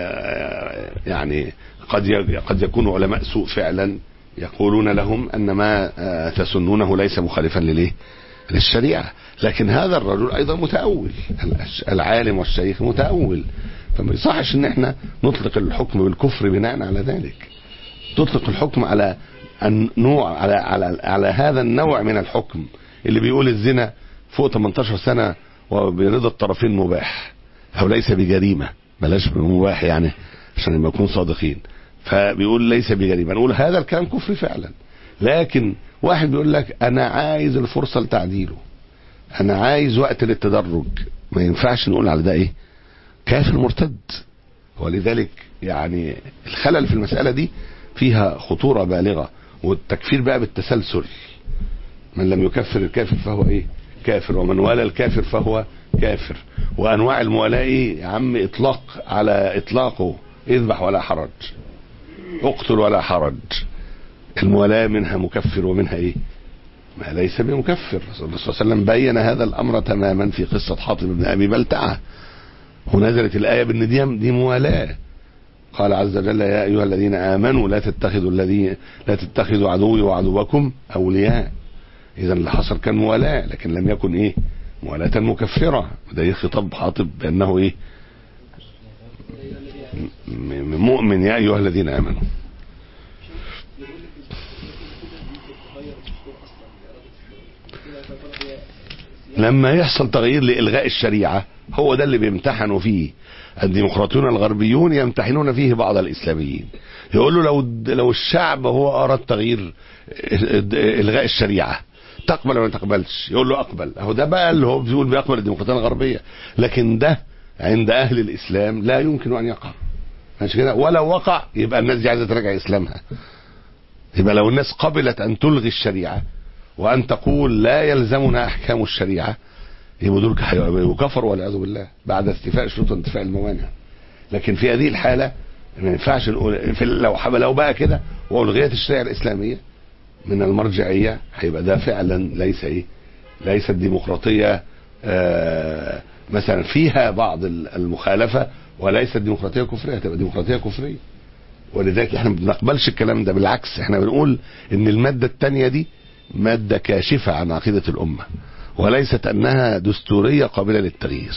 Speaker 2: يعني قد قد يكونوا علماء سوء فعلا يقولون لهم ان ما تسنونه ليس مخالفا لليه للشريعه لكن هذا الرجل ايضا متاول العالم والشيخ متاول فما يصحش ان احنا نطلق الحكم بالكفر بناء على ذلك تطلق الحكم على النوع على على على هذا النوع من الحكم اللي بيقول الزنا فوق 18 سنه وبرضا الطرفين مباح او ليس بجريمه بلاش مباح يعني عشان لما نكون صادقين فبيقول ليس بجريمه نقول هذا الكلام كفر فعلا لكن واحد بيقول لك انا عايز الفرصه لتعديله انا عايز وقت للتدرج ما ينفعش نقول على ده ايه كافر مرتد ولذلك يعني الخلل في المساله دي فيها خطوره بالغه والتكفير بقى بالتسلسل من لم يكفر الكافر فهو ايه كافر ومن والى الكافر فهو كافر وانواع الموالاه ايه يا عم اطلاق على اطلاقه اذبح ولا حرج اقتل ولا حرج الموالاه منها مكفر ومنها ايه ما ليس بمكفر صلى الله عليه وسلم بين هذا الامر تماما في قصه حاطب بن ابي بلتعه ونزلت الايه بان دي دي موالاه قال عز وجل يا ايها الذين امنوا لا تتخذوا الذين لا تتخذوا عدوي وعدوكم اولياء اذا اللي حصل كان موالاه لكن لم يكن ايه موالاه مكفره ده خطاب حاطب بانه ايه مؤمن يا ايها الذين امنوا لما يحصل تغيير لإلغاء الشريعة هو ده اللي بيمتحنوا فيه الديمقراطيون الغربيون يمتحنون فيه بعض الإسلاميين يقول له لو لو الشعب هو أراد تغيير إلغاء الشريعة تقبل ولا ما تقبلش يقول له أقبل أهو ده بقى اللي هو بيقول بيقبل الديمقراطية الغربية لكن ده عند أهل الإسلام لا يمكن أن يقع ماشي كده ولو وقع يبقى الناس دي عايزة تراجع إسلامها يبقى لو الناس قبلت أن تلغي الشريعة وأن تقول لا يلزمنا أحكام الشريعة يبقوا دول كفروا والعياذ بالله بعد استيفاء شروط انتفاء الموانع لكن في هذه الحالة ما ينفعش نقول في لو لو بقى كده وألغيت الشريعة الإسلامية من المرجعيه هيبقى ده فعلا ليس ايه ليست ديمقراطيه آه مثلا فيها بعض المخالفه وليست ديمقراطيه كفريه تبقى ديمقراطيه كفريه ولذلك احنا ما بنقبلش الكلام ده بالعكس احنا بنقول ان الماده الثانيه دي ماده كاشفه عن عقيده الامه وليست انها دستوريه قابله للتغيير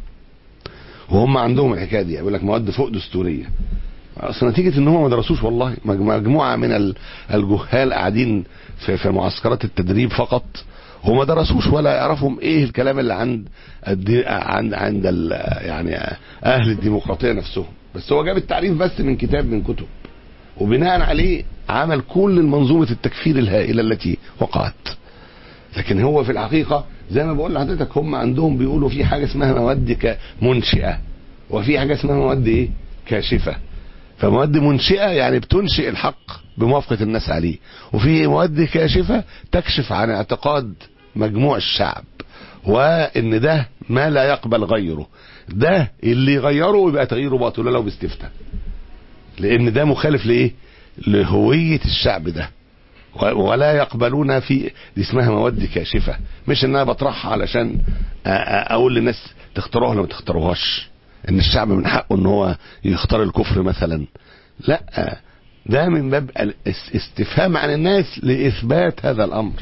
Speaker 2: وهم عندهم الحكايه دي يقول لك مواد فوق دستوريه اصل نتيجه ان هم ما درسوش والله مج- مجموعه من ال- الجهال قاعدين في في معسكرات التدريب فقط وما درسوش ولا يعرفهم ايه الكلام اللي عند الدي عند عند ال- يعني اهل الديمقراطيه نفسهم بس هو جاب التعريف بس من كتاب من كتب وبناء عليه عمل كل منظومه التكفير الهائله التي وقعت لكن هو في الحقيقه زي ما بقول لحضرتك هم عندهم بيقولوا في حاجه اسمها مواد ك- منشئه وفي حاجه اسمها مواد ايه كاشفه فمواد منشئه يعني بتنشئ الحق بموافقه الناس عليه وفي مواد كاشفه تكشف عن اعتقاد مجموع الشعب وان ده ما لا يقبل غيره ده اللي يغيره يبقى تغييره باطل ولو باستفتاء لان ده مخالف لايه لهويه الشعب ده و- ولا يقبلون في دي اسمها مواد كاشفه مش ان انا بطرحها علشان أ- أ- اقول للناس تختاروها ولا ما تختاروهاش ان الشعب من حقه ان هو يختار الكفر مثلا لا ده من باب الاس- استفهام عن الناس لاثبات هذا الامر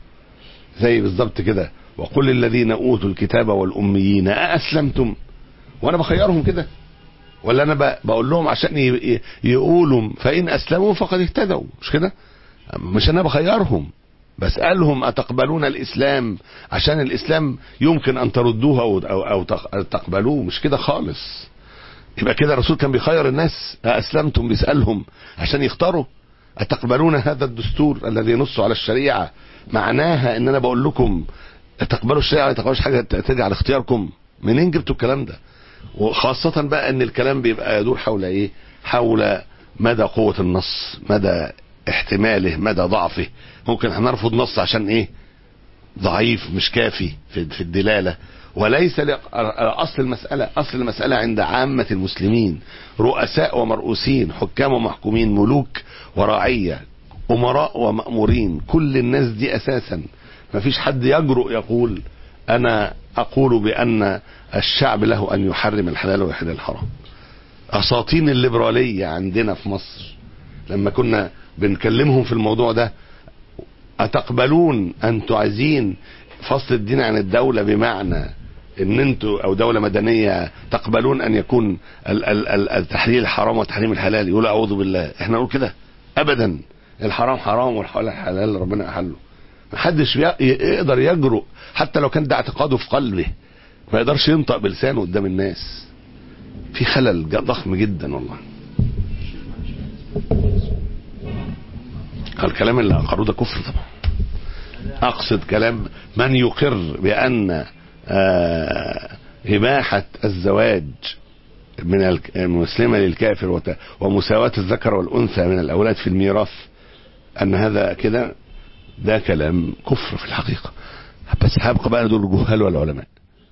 Speaker 2: زي بالظبط كده وقل للذين اوتوا الكتاب والاميين ااسلمتم وانا بخيرهم كده ولا انا ب- بقول لهم عشان ي- ي- يقولوا فان اسلموا فقد اهتدوا مش كده مش انا بخيرهم بسالهم اتقبلون الاسلام عشان الاسلام يمكن ان تردوه او او, أو تق- تقبلوه مش كده خالص يبقى كده الرسول كان بيخير الناس اسلمتم بيسالهم عشان يختاروا اتقبلون هذا الدستور الذي ينص على الشريعه معناها ان انا بقول لكم تقبلوا الشريعه ولا تقبلوش حاجه تجعل اختياركم منين جبتوا الكلام ده وخاصة بقى ان الكلام بيبقى يدور حول ايه حول مدى قوة النص مدى احتماله مدى ضعفه ممكن هنرفض نص عشان ايه ضعيف مش كافي في, في الدلالة وليس لق- اصل المسألة اصل المسألة عند عامة المسلمين رؤساء ومرؤوسين حكام ومحكومين ملوك ورعية امراء ومأمورين كل الناس دي اساسا ما فيش حد يجرؤ يقول انا اقول بان الشعب له ان يحرم الحلال ويحل الحرام اساطين الليبراليه عندنا في مصر لما كنا بنكلمهم في الموضوع ده اتقبلون انتوا عايزين فصل الدين عن الدوله بمعنى ان انتوا او دوله مدنيه تقبلون ان يكون ال- ال- ال- التحليل حرام وتحريم الحلال يقول اعوذ بالله احنا نقول كده ابدا الحرام حرام والحلال حلال ربنا احله محدش بي- يقدر يجرؤ حتى لو كان ده اعتقاده في قلبه ما يقدرش ينطق بلسانه قدام الناس في خلل ج- ضخم جدا والله الكلام اللي اقروه ده كفر طبعا اقصد كلام من يقر بان آه، اباحه الزواج من الك- المسلمه للكافر وت- ومساواه الذكر والانثى من الاولاد في الميراث ان هذا كده ده كلام كفر في الحقيقه بس هبقى بقى دول الجهال والعلماء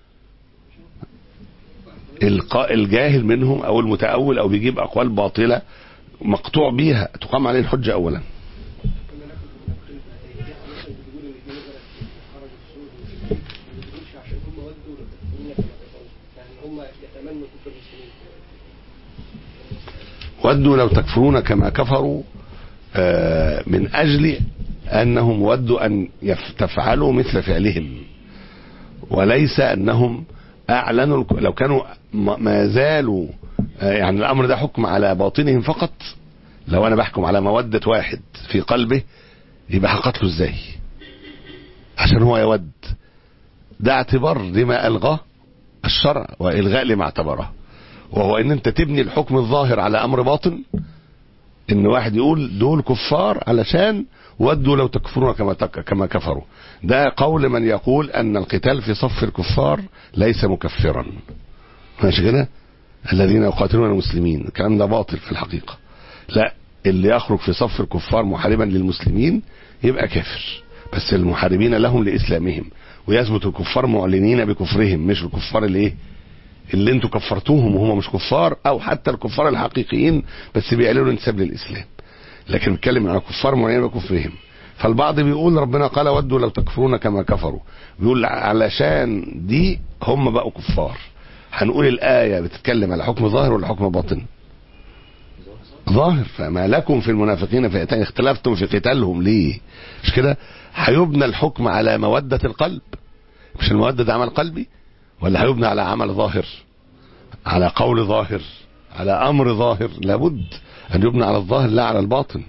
Speaker 2: القاء الجاهل منهم او المتاول او بيجيب اقوال باطله مقطوع بيها تقام عليه الحجه اولا
Speaker 3: كنا ناخد ناخد مثلا تقول ان دي مثلا خرج السود ما بتقولش عشان هم ودوا للمسلمين كما كفروا يعني هم يتمنوا كفر المسلمين
Speaker 2: ودوا لو تكفرون كما كفروا آه، من اجل انهم ودوا ان يف- تفعلوا مثل فعلهم وليس انهم اعلنوا الك- لو كانوا ما ما زالوا آه، يعني الامر ده حكم على باطنهم فقط لو انا بحكم على موده واحد في قلبه يبقى هقتله ازاي عشان هو يود ده اعتبار لما الغاه الشرع والغاء لما اعتبره وهو ان انت تبني الحكم الظاهر على امر باطن ان واحد يقول دول كفار علشان ودوا لو تكفرون كما تك كما كفروا ده قول من يقول ان القتال في صف الكفار ليس مكفرا ماشي كده الذين يقاتلون المسلمين الكلام ده باطل في الحقيقه لا اللي يخرج في صف الكفار محاربا للمسلمين يبقى كافر بس المحاربين لهم لاسلامهم ويثبت الكفار معلنين بكفرهم مش الكفار اللي ايه اللي انتوا كفرتوهم وهم مش كفار او حتى الكفار الحقيقيين بس بيعلنوا انتساب للاسلام لكن بيتكلم على كفار معينين بكفرهم فالبعض بيقول ربنا قال ودوا لو تكفرون كما كفروا بيقول علشان دي هم بقوا كفار هنقول الآية بتتكلم على حكم ظاهر ولا حكم باطن ظاهر فما لكم في المنافقين فئتين اختلفتم في قتالهم ليه مش كده هيبنى الحكم على مودة القلب مش المودة ده عمل قلبي ولا هيبنى على عمل ظاهر على قول ظاهر على امر ظاهر لابد ان يبنى على الظاهر لا على الباطن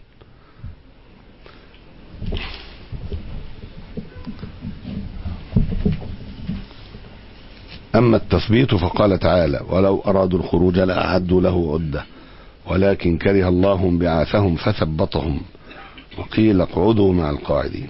Speaker 2: اما التثبيت فقال تعالى ولو ارادوا الخروج لاعدوا له عده ولكن كره الله بعاثهم فثبطهم وقيل اقعدوا مع القاعدين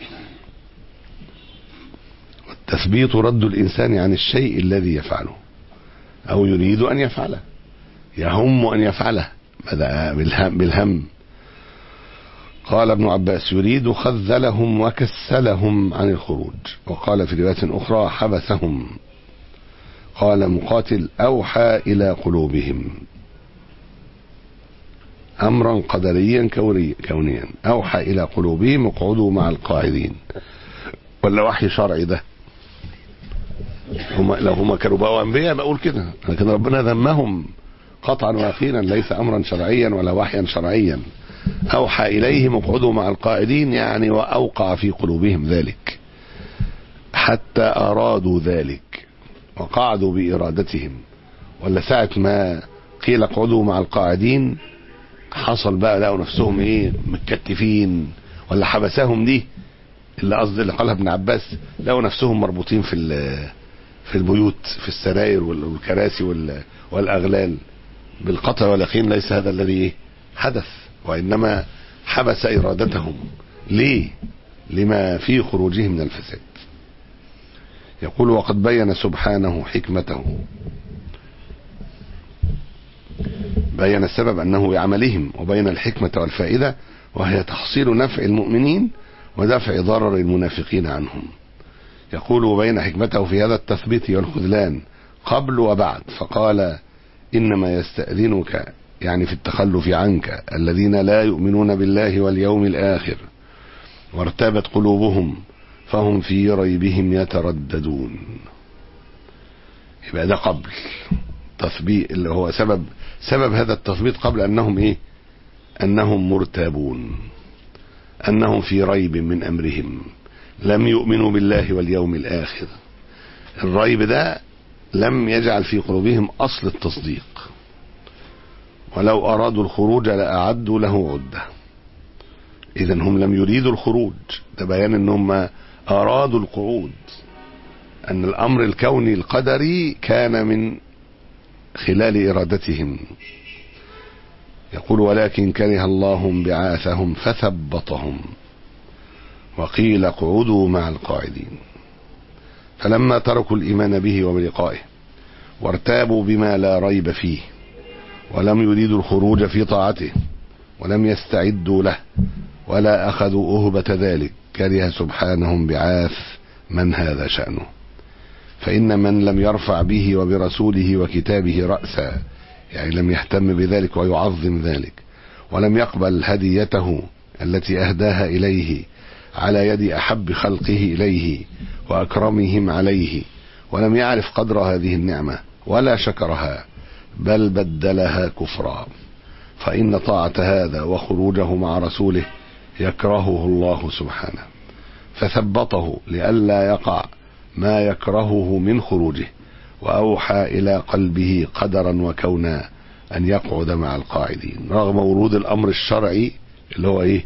Speaker 2: والتثبيت رد الانسان عن الشيء الذي يفعله او يريد ان يفعله يهم ان يفعله بدا بالهم, بالهم قال ابن عباس يريد خذلهم وكسلهم عن الخروج وقال في روايه اخرى حبسهم قال مقاتل اوحى الى قلوبهم امرا قدريا كوري كونيا اوحى الى قلوبهم اقعدوا مع القاعدين ولا وحي شرعي ده هم لو هم كانوا بقوا انبياء بقول كده لكن ربنا ذمهم قطعا ويقينا ليس امرا شرعيا ولا وحيا شرعيا اوحى اليهم اقعدوا مع القائدين يعني واوقع في قلوبهم ذلك حتى ارادوا ذلك وقعدوا بارادتهم ولا ساعه ما قيل اقعدوا مع القاعدين حصل بقى لقوا نفسهم ايه متكتفين ولا حبسهم دي اللي قصدي اللي قالها ابن عباس لقوا نفسهم مربوطين في في البيوت في السراير والكراسي والاغلال بالقطع واليقين ليس هذا الذي إيه؟ حدث وانما حبس ارادتهم ليه لما في خروجهم من الفساد يقول وقد بين سبحانه حكمته بين السبب انه بعملهم وبين الحكمه والفائده وهي تحصيل نفع المؤمنين ودفع ضرر المنافقين عنهم يقول وبين حكمته في هذا التثبيت والخذلان قبل وبعد فقال انما يستاذنك يعني في التخلف عنك الذين لا يؤمنون بالله واليوم الاخر وارتابت قلوبهم فهم في ريبهم يترددون يبقى ده قبل تثبيت اللي هو سبب سبب هذا التثبيت قبل انهم ايه انهم مرتابون انهم في ريب من امرهم لم يؤمنوا بالله واليوم الاخر الريب ده لم يجعل في قلوبهم اصل التصديق ولو ارادوا الخروج لاعدوا له عده اذا هم لم يريدوا الخروج ده بيان انهم ارادوا القعود ان الامر الكوني القدري كان من خلال ارادتهم يقول ولكن كره الله بعاثهم فثبطهم وقيل اقعدوا مع القاعدين فلما تركوا الايمان به وبلقائه وارتابوا بما لا ريب فيه ولم يريدوا الخروج في طاعته ولم يستعدوا له ولا اخذوا اهبه ذلك كره سبحانه بعاث من هذا شانه فان من لم يرفع به وبرسوله وكتابه راسا يعني لم يهتم بذلك ويعظم ذلك ولم يقبل هديته التي اهداها اليه على يد احب خلقه اليه واكرمهم عليه ولم يعرف قدر هذه النعمه ولا شكرها بل بدلها كفرا فان طاعه هذا وخروجه مع رسوله يكرهه الله سبحانه فثبطه لئلا يقع ما يكرهه من خروجه واوحى الى قلبه قدرا وكونا ان يقعد مع القاعدين رغم ورود الامر الشرعي اللي هو ايه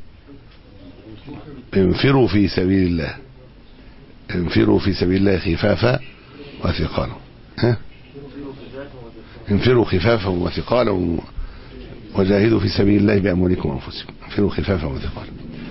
Speaker 2: انفروا في سبيل الله انفروا في سبيل الله خفافا وثقالا ها انفروا خفافا وثقالا وجاهدوا في سبيل الله باموالكم وانفسكم انفروا خفافا وثقالا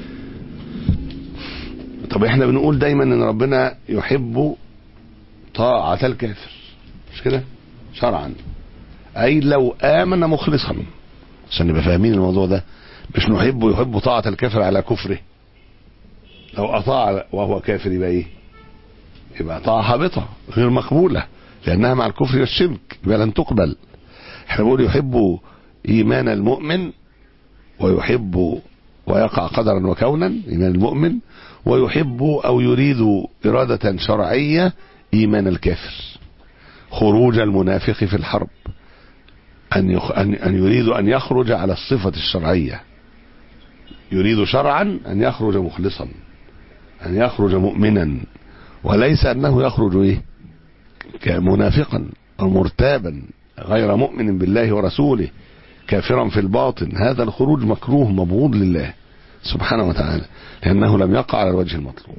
Speaker 2: طب احنا بنقول دايما ان ربنا يحب طاعة الكافر مش كده شرعا اي لو امن مخلصا عشان نبقى فاهمين الموضوع ده مش نحب يحب طاعة الكافر على كفره لو اطاع وهو كافر يبقى ايه يبقى طاعة هابطة غير مقبولة لانها مع الكفر والشرك يبقى لن تقبل احنا بنقول يحب ايمان المؤمن ويحب ويقع قدرا وكونا إيمان المؤمن ويحب أو يريد إرادة شرعية إيمان الكافر خروج المنافق في الحرب أن, يخ... أن... أن يريد أن يخرج على الصفة الشرعية يريد شرعا أن يخرج مخلصا أن يخرج مؤمنا وليس أنه يخرج إيه كمنافقا أو مرتابا غير مؤمن بالله ورسوله كافرا في الباطن هذا الخروج مكروه مبغوض لله سبحانه وتعالى لأنه لم يقع على الوجه المطلوب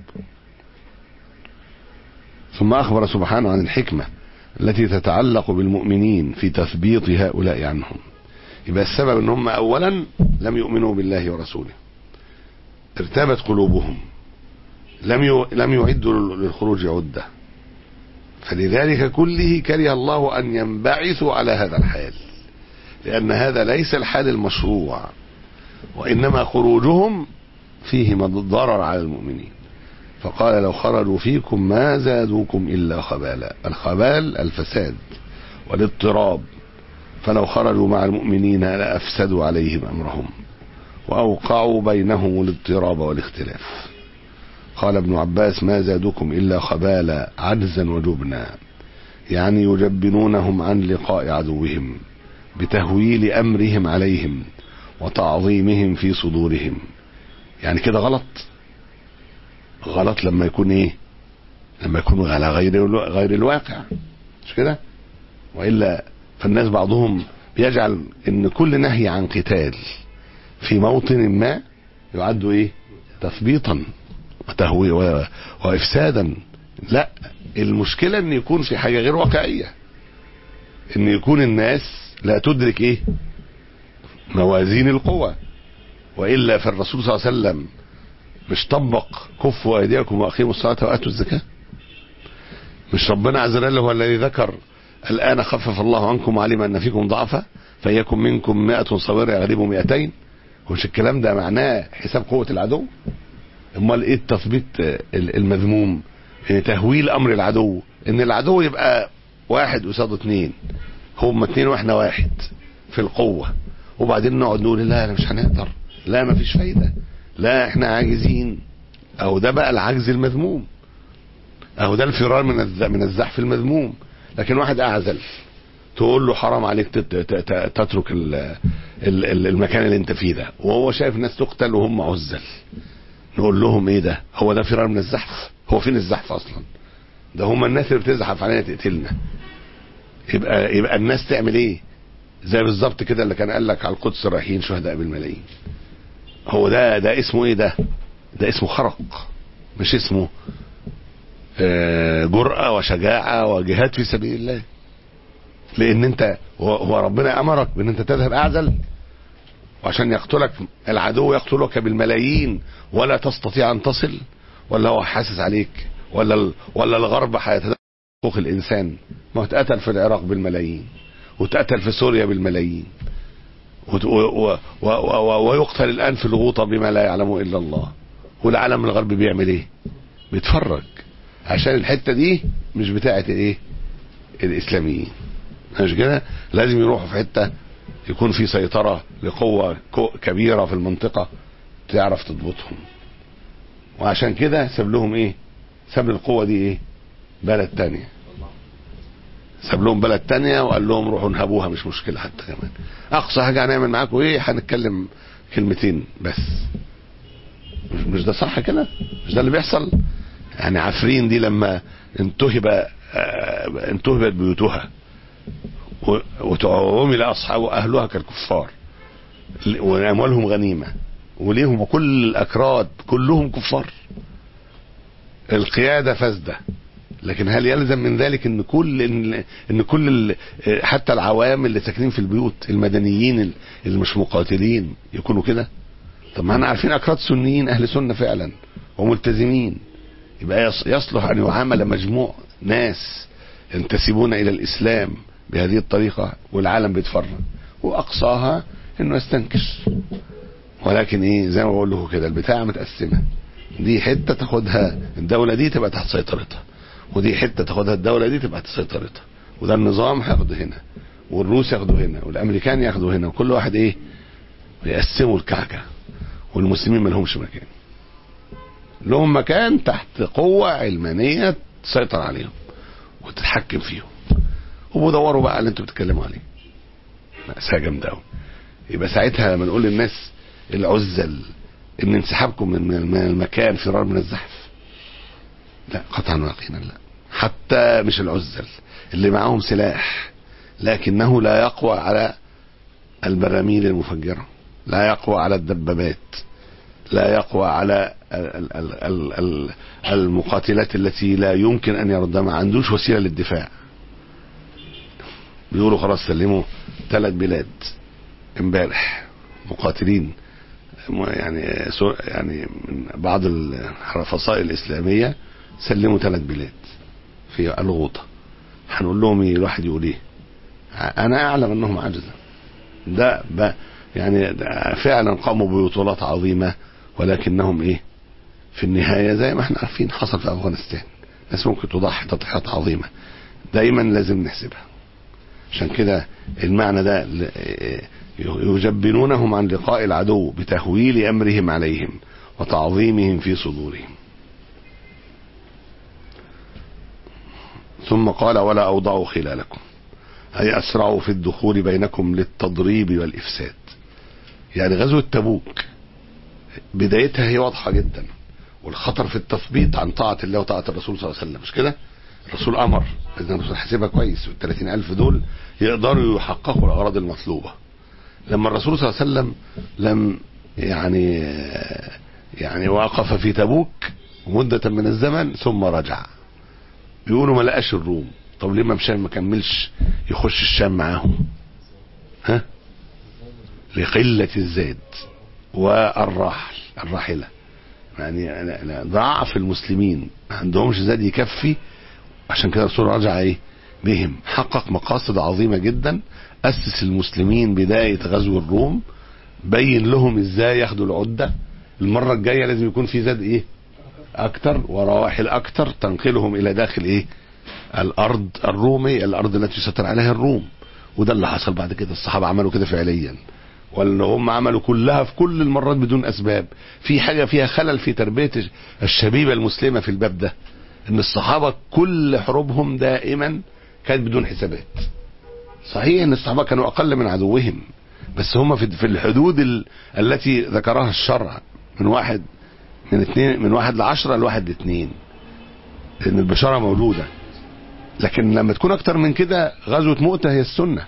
Speaker 2: ثم أخبر سبحانه عن الحكمة التي تتعلق بالمؤمنين في تثبيط هؤلاء عنهم يبقى السبب ان هم اولا لم يؤمنوا بالله ورسوله ارتابت قلوبهم لم ي... لم يعدوا للخروج عده فلذلك كله كره الله ان ينبعثوا على هذا الحال لان هذا ليس الحال المشروع وانما خروجهم فيه ضرر على المؤمنين فقال لو خرجوا فيكم ما زادوكم الا خبالا الخبال الفساد والاضطراب فلو خرجوا مع المؤمنين لافسدوا عليهم امرهم واوقعوا بينهم الاضطراب والاختلاف قال ابن عباس ما زادوكم الا خبالا عجزا وجبنا يعني يجبنونهم عن لقاء عدوهم بتهويل امرهم عليهم وتعظيمهم في صدورهم يعني كده غلط غلط لما يكون ايه لما يكون على غير غير الواقع مش كده والا فالناس بعضهم بيجعل ان كل نهي عن قتال في موطن ما يعد ايه تثبيطا وتهوي وافسادا لا المشكله ان يكون في حاجه غير واقعيه ان يكون الناس لا تدرك ايه موازين القوى والا فالرسول صلى الله عليه وسلم مش طبق كفوا ايديكم واقيموا الصلاه واتوا الزكاه مش ربنا عز وجل هو الذي ذكر الآن خفف الله عنكم وعلم أن فيكم ضعفا فيكن منكم مائة صابرة يغلبوا مئتين مش الكلام ده معناه حساب قوة العدو امال ايه التثبيت المذموم ان تهويل امر العدو ان العدو يبقى واحد قصاد اتنين هم اتنين واحنا واحد في القوة وبعدين نقعد نقول لا مش هنقدر لا مفيش فايدة لا احنا عاجزين او ده بقى العجز المذموم اهو ده الفرار من من الزحف المذموم لكن واحد اعزل تقول له حرام عليك تترك المكان اللي انت فيه ده وهو شايف الناس تقتل وهم عزل نقول لهم ايه ده هو ده فرار من الزحف هو فين الزحف اصلا ده هم الناس اللي بتزحف علينا تقتلنا يبقى يبقى الناس تعمل ايه زي بالظبط كده اللي كان قال لك على القدس رايحين شهداء بالملايين هو ده ده اسمه ايه ده ده اسمه خرق مش اسمه جرأة وشجاعة وجهاد في سبيل الله لان انت هو ربنا امرك بان انت تذهب اعزل وعشان يقتلك العدو يقتلك بالملايين ولا تستطيع ان تصل ولا هو حاسس عليك ولا ولا الغرب هيتدخل حقوق الانسان ما هو اتقتل في العراق بالملايين واتقتل في سوريا بالملايين ويقتل الان في الغوطه بما لا يعلمه الا الله والعالم الغربي بيعمل ايه بيتفرج عشان الحته دي مش بتاعه الايه الاسلاميين مش كده لازم يروحوا في حته يكون في سيطره لقوه كبيره في المنطقه تعرف تضبطهم وعشان كده ساب لهم ايه ساب القوه دي ايه بلد تانية ساب لهم بلد تانية وقال لهم روحوا انهبوها مش مشكله حتى كمان اقصى حاجه هنعمل معاكم ايه هنتكلم كلمتين بس مش ده صح كده مش ده اللي بيحصل يعني عفرين دي لما انتهب انتهبت بيوتها وعمل اصحاب اهلها كالكفار واموالهم غنيمه وليهم وكل الاكراد كلهم كفار القياده فاسده لكن هل يلزم من ذلك ان كل ان, إن كل حتى العوام اللي ساكنين في البيوت المدنيين اللي مش مقاتلين يكونوا كده طب ما احنا عارفين اكراد سنيين اهل سنه فعلا وملتزمين يبقى يصلح ان يعامل مجموع ناس ينتسبون الى الاسلام بهذه الطريقه والعالم بيتفرج واقصاها انه يستنكش ولكن ايه زي ما بقول لكم كده البتاعه متقسمه دي حته تاخدها الدوله دي تبقى تحت سيطرتها ودي حته تاخدها الدوله دي تبقى تحت سيطرتها وده النظام هياخده هنا والروس ياخدوا هنا والامريكان ياخدوا هنا وكل واحد ايه يقسموا الكعكه والمسلمين ما لهمش مكان لهم مكان تحت قوة علمانية تسيطر عليهم وتتحكم فيهم وبدوروا بقى على اللي انتوا بتتكلموا عليه مأساة جامدة أوي يبقى ساعتها لما نقول للناس العزل ان انسحابكم من من المكان فرار من الزحف لا قطعا ويقينا لا حتى مش العزل اللي معاهم سلاح لكنه لا يقوى على البراميل المفجرة لا يقوى على الدبابات لا يقوى على ال- ال- ال- ال- المقاتلات التي لا يمكن ان يردها ما عندوش وسيله للدفاع بيقولوا خلاص سلموا ثلاث بلاد امبارح مقاتلين م- يعني سو- يعني من بعض الفصائل الاسلاميه سلموا ثلاث بلاد في الغوطه هنقول لهم ايه الواحد يقول ايه انا اعلم انهم عجزه ده ب يعني ده فعلا قاموا ببطولات عظيمه ولكنهم ايه في النهايه زي ما احنا عارفين حصل في افغانستان ناس ممكن تضحي تضحيات عظيمه دايما لازم نحسبها عشان كده المعنى ده ل- يجبنونهم عن لقاء العدو بتهويل امرهم عليهم وتعظيمهم في صدورهم ثم قال ولا اوضعوا خلالكم اي اسرعوا في الدخول بينكم للتضريب والافساد يعني غزوه تبوك بدايتها هي واضحه جدا والخطر في التثبيط عن طاعه الله وطاعه الرسول صلى الله عليه وسلم مش كده الرسول امر اذا الرسول حاسبها كويس وال 30000 دول يقدروا يحققوا الاغراض المطلوبه لما الرسول صلى الله عليه وسلم لم يعني يعني وقف في تبوك مدة من الزمن ثم رجع بيقولوا ما لقاش الروم طب ليه ما مشان ما كملش يخش الشام معاهم ها لقلة الزاد والراحل الراحلة يعني لا- لا، ضعف المسلمين ما عندهمش زاد يكفي عشان كده الرسول رجع ايه بهم حقق مقاصد عظيمة جدا أسس المسلمين بداية غزو الروم بين لهم ازاي ياخدوا العدة المرة الجاية لازم يكون في زاد ايه اكتر ورواحل اكتر تنقلهم الى داخل ايه الارض الرومي الارض التي يسيطر عليها الروم وده اللي حصل بعد كده الصحابة عملوا كده فعليا ولا هم عملوا كلها في كل المرات بدون اسباب في حاجة فيها خلل في تربية الشبيبة المسلمة في الباب ده ان الصحابة كل حروبهم دائما كانت بدون حسابات صحيح ان الصحابة كانوا اقل من عدوهم بس هم في في الحدود ال... التي ذكرها الشرع من واحد من اثنين من واحد لعشرة لواحد لاثنين لان البشارة موجودة لكن لما تكون اكتر من كده غزوة مؤتة هي السنة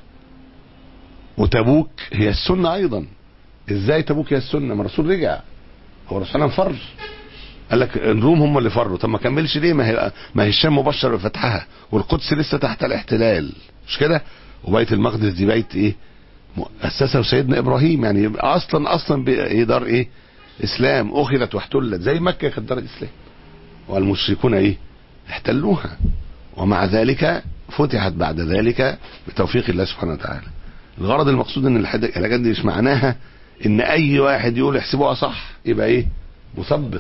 Speaker 2: وتبوك هي السنة ايضا ازاي تبوك هي السنة ما الرسول رجع هو الرسول صلى الله عليه وسلم فر قال لك الروم هم اللي فروا طب ما كملش ليه ما هي ما هي الشام مبشر بفتحها والقدس لسه تحت الاحتلال مش كده وبيت المقدس دي بيت ايه مؤسسه سيدنا ابراهيم يعني يبقى اصلا اصلا بي- دار ايه اسلام اخذت واحتلت زي مكه كانت دار الاسلام والمشركون ايه احتلوها ومع ذلك فتحت بعد ذلك بتوفيق الله سبحانه وتعالى الغرض المقصود ان الحد- الحاجات دي مش معناها ان اي واحد يقول احسبوها صح يبقى ايه مثبت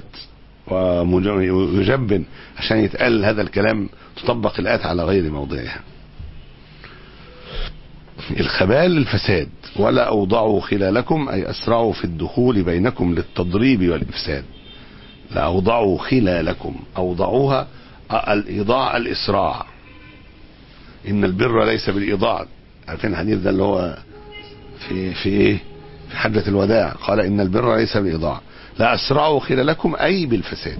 Speaker 2: ويجبن عشان يتقال هذا الكلام تطبق الآيات على غير موضعها الخبال الفساد ولا أوضعوا خلالكم أي أسرعوا في الدخول بينكم للتضريب والإفساد لا أوضعوا خلالكم أوضعوها الإيضاع الإسراع إن البر ليس بالإيضاع عارفين الحديث ده اللي هو في في إيه في حجة الوداع قال إن البر ليس بالإيضاع لا أسرعوا خلالكم أي بالفساد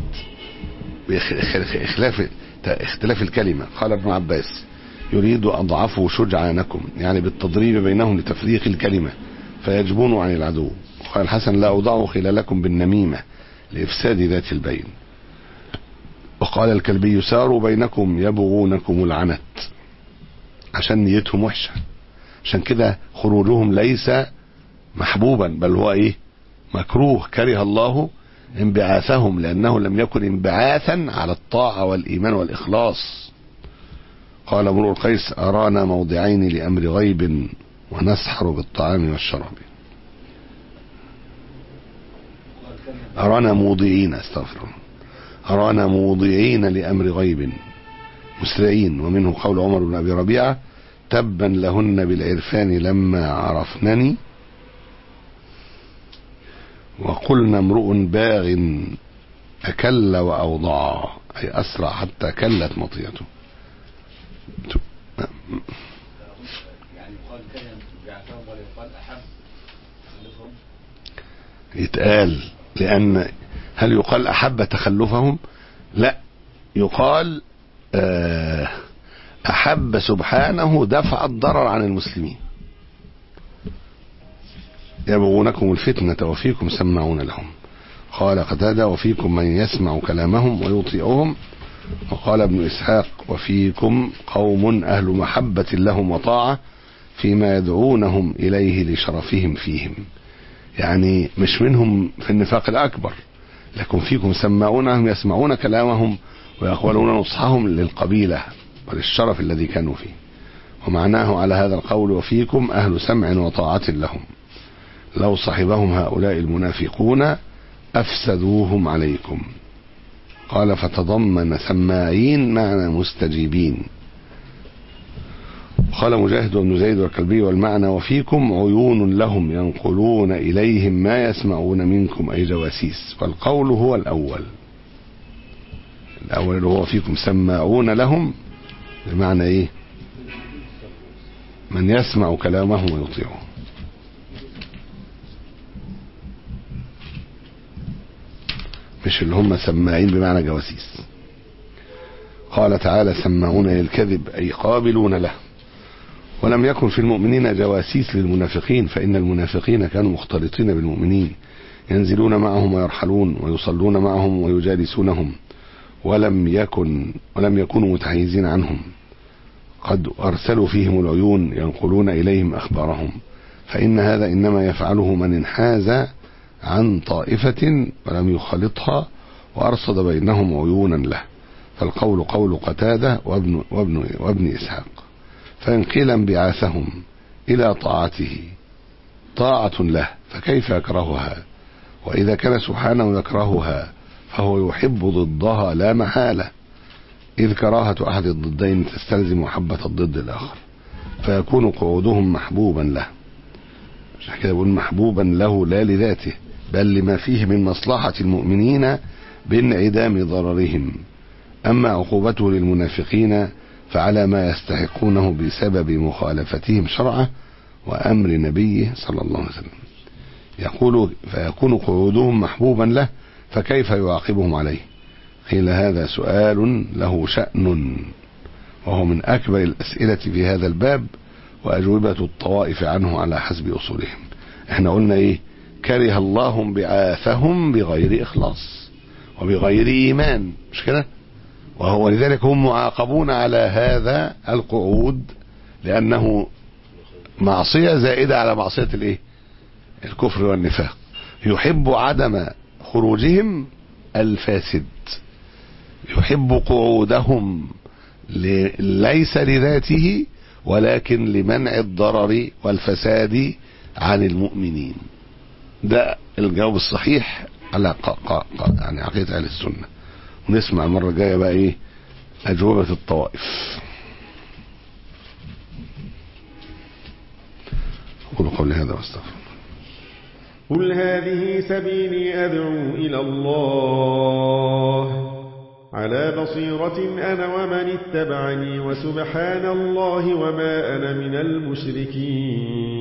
Speaker 2: بإخلاف اختلاف الكلمة قال ابن عباس يريد أضعفوا شجعانكم يعني بالتضريب بينهم لتفريق الكلمة فيجبونوا عن العدو قال الحسن لا أوضعوا خلالكم بالنميمة لإفساد ذات البين وقال الكلبي ساروا بينكم يبغونكم العنت عشان نيتهم وحشة عشان كده خروجهم ليس محبوبا بل هو ايه مكروه كره الله انبعاثهم لأنه لم يكن انبعاثا على الطاعة والإيمان والإخلاص قال امرؤ القيس أرانا موضعين لأمر غيب ونسحر بالطعام والشراب أرانا موضعين استغفر الله أرانا موضعين لأمر غيب مسرعين ومنه قول عمر بن أبي ربيعة تبا لهن بالعرفان لما عرفنني وقلنا امرؤ باغ أكل وأوضع أي أسرع حتى كلت مطيته
Speaker 4: يعني يقال كلم بعثهم ولا يقال أحب تخلفهم
Speaker 2: يتقال لأن هل يقال أحب تخلفهم لا يقال آه، أحب سبحانه دفع الضرر عن المسلمين يبغونكم الفتنة وفيكم سمعون لهم قال قتادة وفيكم من يسمع كلامهم ويطيعهم وقال ابن إسحاق وفيكم قوم أهل محبة لهم وطاعة فيما يدعونهم إليه لشرفهم فيهم يعني مش منهم في النفاق الأكبر لكن فيكم سماعونهم يسمعون كلامهم ويقبلون نصحهم للقبيلة وللشرف الذي كانوا فيه ومعناه على هذا القول وفيكم أهل سمع وطاعة لهم لو صحبهم هؤلاء المنافقون أفسدوهم عليكم قال فتضمن سماعين معنى مستجيبين قال مجاهد وابن زيد والكلبي والمعنى وفيكم عيون لهم ينقلون إليهم ما يسمعون منكم أي جواسيس والقول هو الأول الأول اللي هو فيكم سماعون لهم بمعنى إيه من يسمع كلامهم ويطيعه مش اللي هم سماعين بمعنى جواسيس قال تعالى سماعون للكذب أي قابلون له ولم يكن في المؤمنين جواسيس للمنافقين فإن المنافقين كانوا مختلطين بالمؤمنين ينزلون معهم ويرحلون ويصلون معهم ويجالسونهم ولم يكن ولم يكونوا متحيزين عنهم قد أرسلوا فيهم العيون ينقلون إليهم أخبارهم فإن هذا إنما يفعله من انحاز عن طائفة ولم يخالطها وأرصد بينهم عيونا له فالقول قول قتادة وابن, وابن, وابن إسحاق فإن قيل انبعاثهم إلى طاعته طاعة له فكيف يكرهها وإذا كان سبحانه يكرهها فهو يحب ضدها لا محالة إذ كراهة أحد الضدين تستلزم محبة الضد الآخر فيكون قعودهم محبوبا له عشان كده بقول محبوبا له لا لذاته بل لما فيه من مصلحة المؤمنين بانعدام ضررهم أما عقوبته للمنافقين فعلى ما يستحقونه بسبب مخالفتهم شرعه وأمر نبيه صلى الله عليه وسلم يقول فيكون قعودهم محبوبا له فكيف يعاقبهم عليه قيل هذا سؤال له شأن وهو من أكبر الأسئلة في هذا الباب وأجوبة الطوائف عنه على حسب أصولهم احنا قلنا ايه كره الله انبعاثهم بغير إخلاص وبغير إيمان مش كده وهو لذلك هم معاقبون على هذا القعود لأنه معصية زائدة على معصية الايه الكفر والنفاق يحب عدم خروجهم الفاسد يحب قعودهم ليس لذاته ولكن لمنع الضرر والفساد عن المؤمنين ده الجواب الصحيح على قا قا قا يعني عقيدة أهل السنة ونسمع المرة الجاية بقى إيه أجوبة الطوائف أقول قولي هذا واستغفر
Speaker 5: قل هذه سبيلي أدعو إلى الله على بصيرة أنا ومن اتبعني وسبحان الله وما أنا من المشركين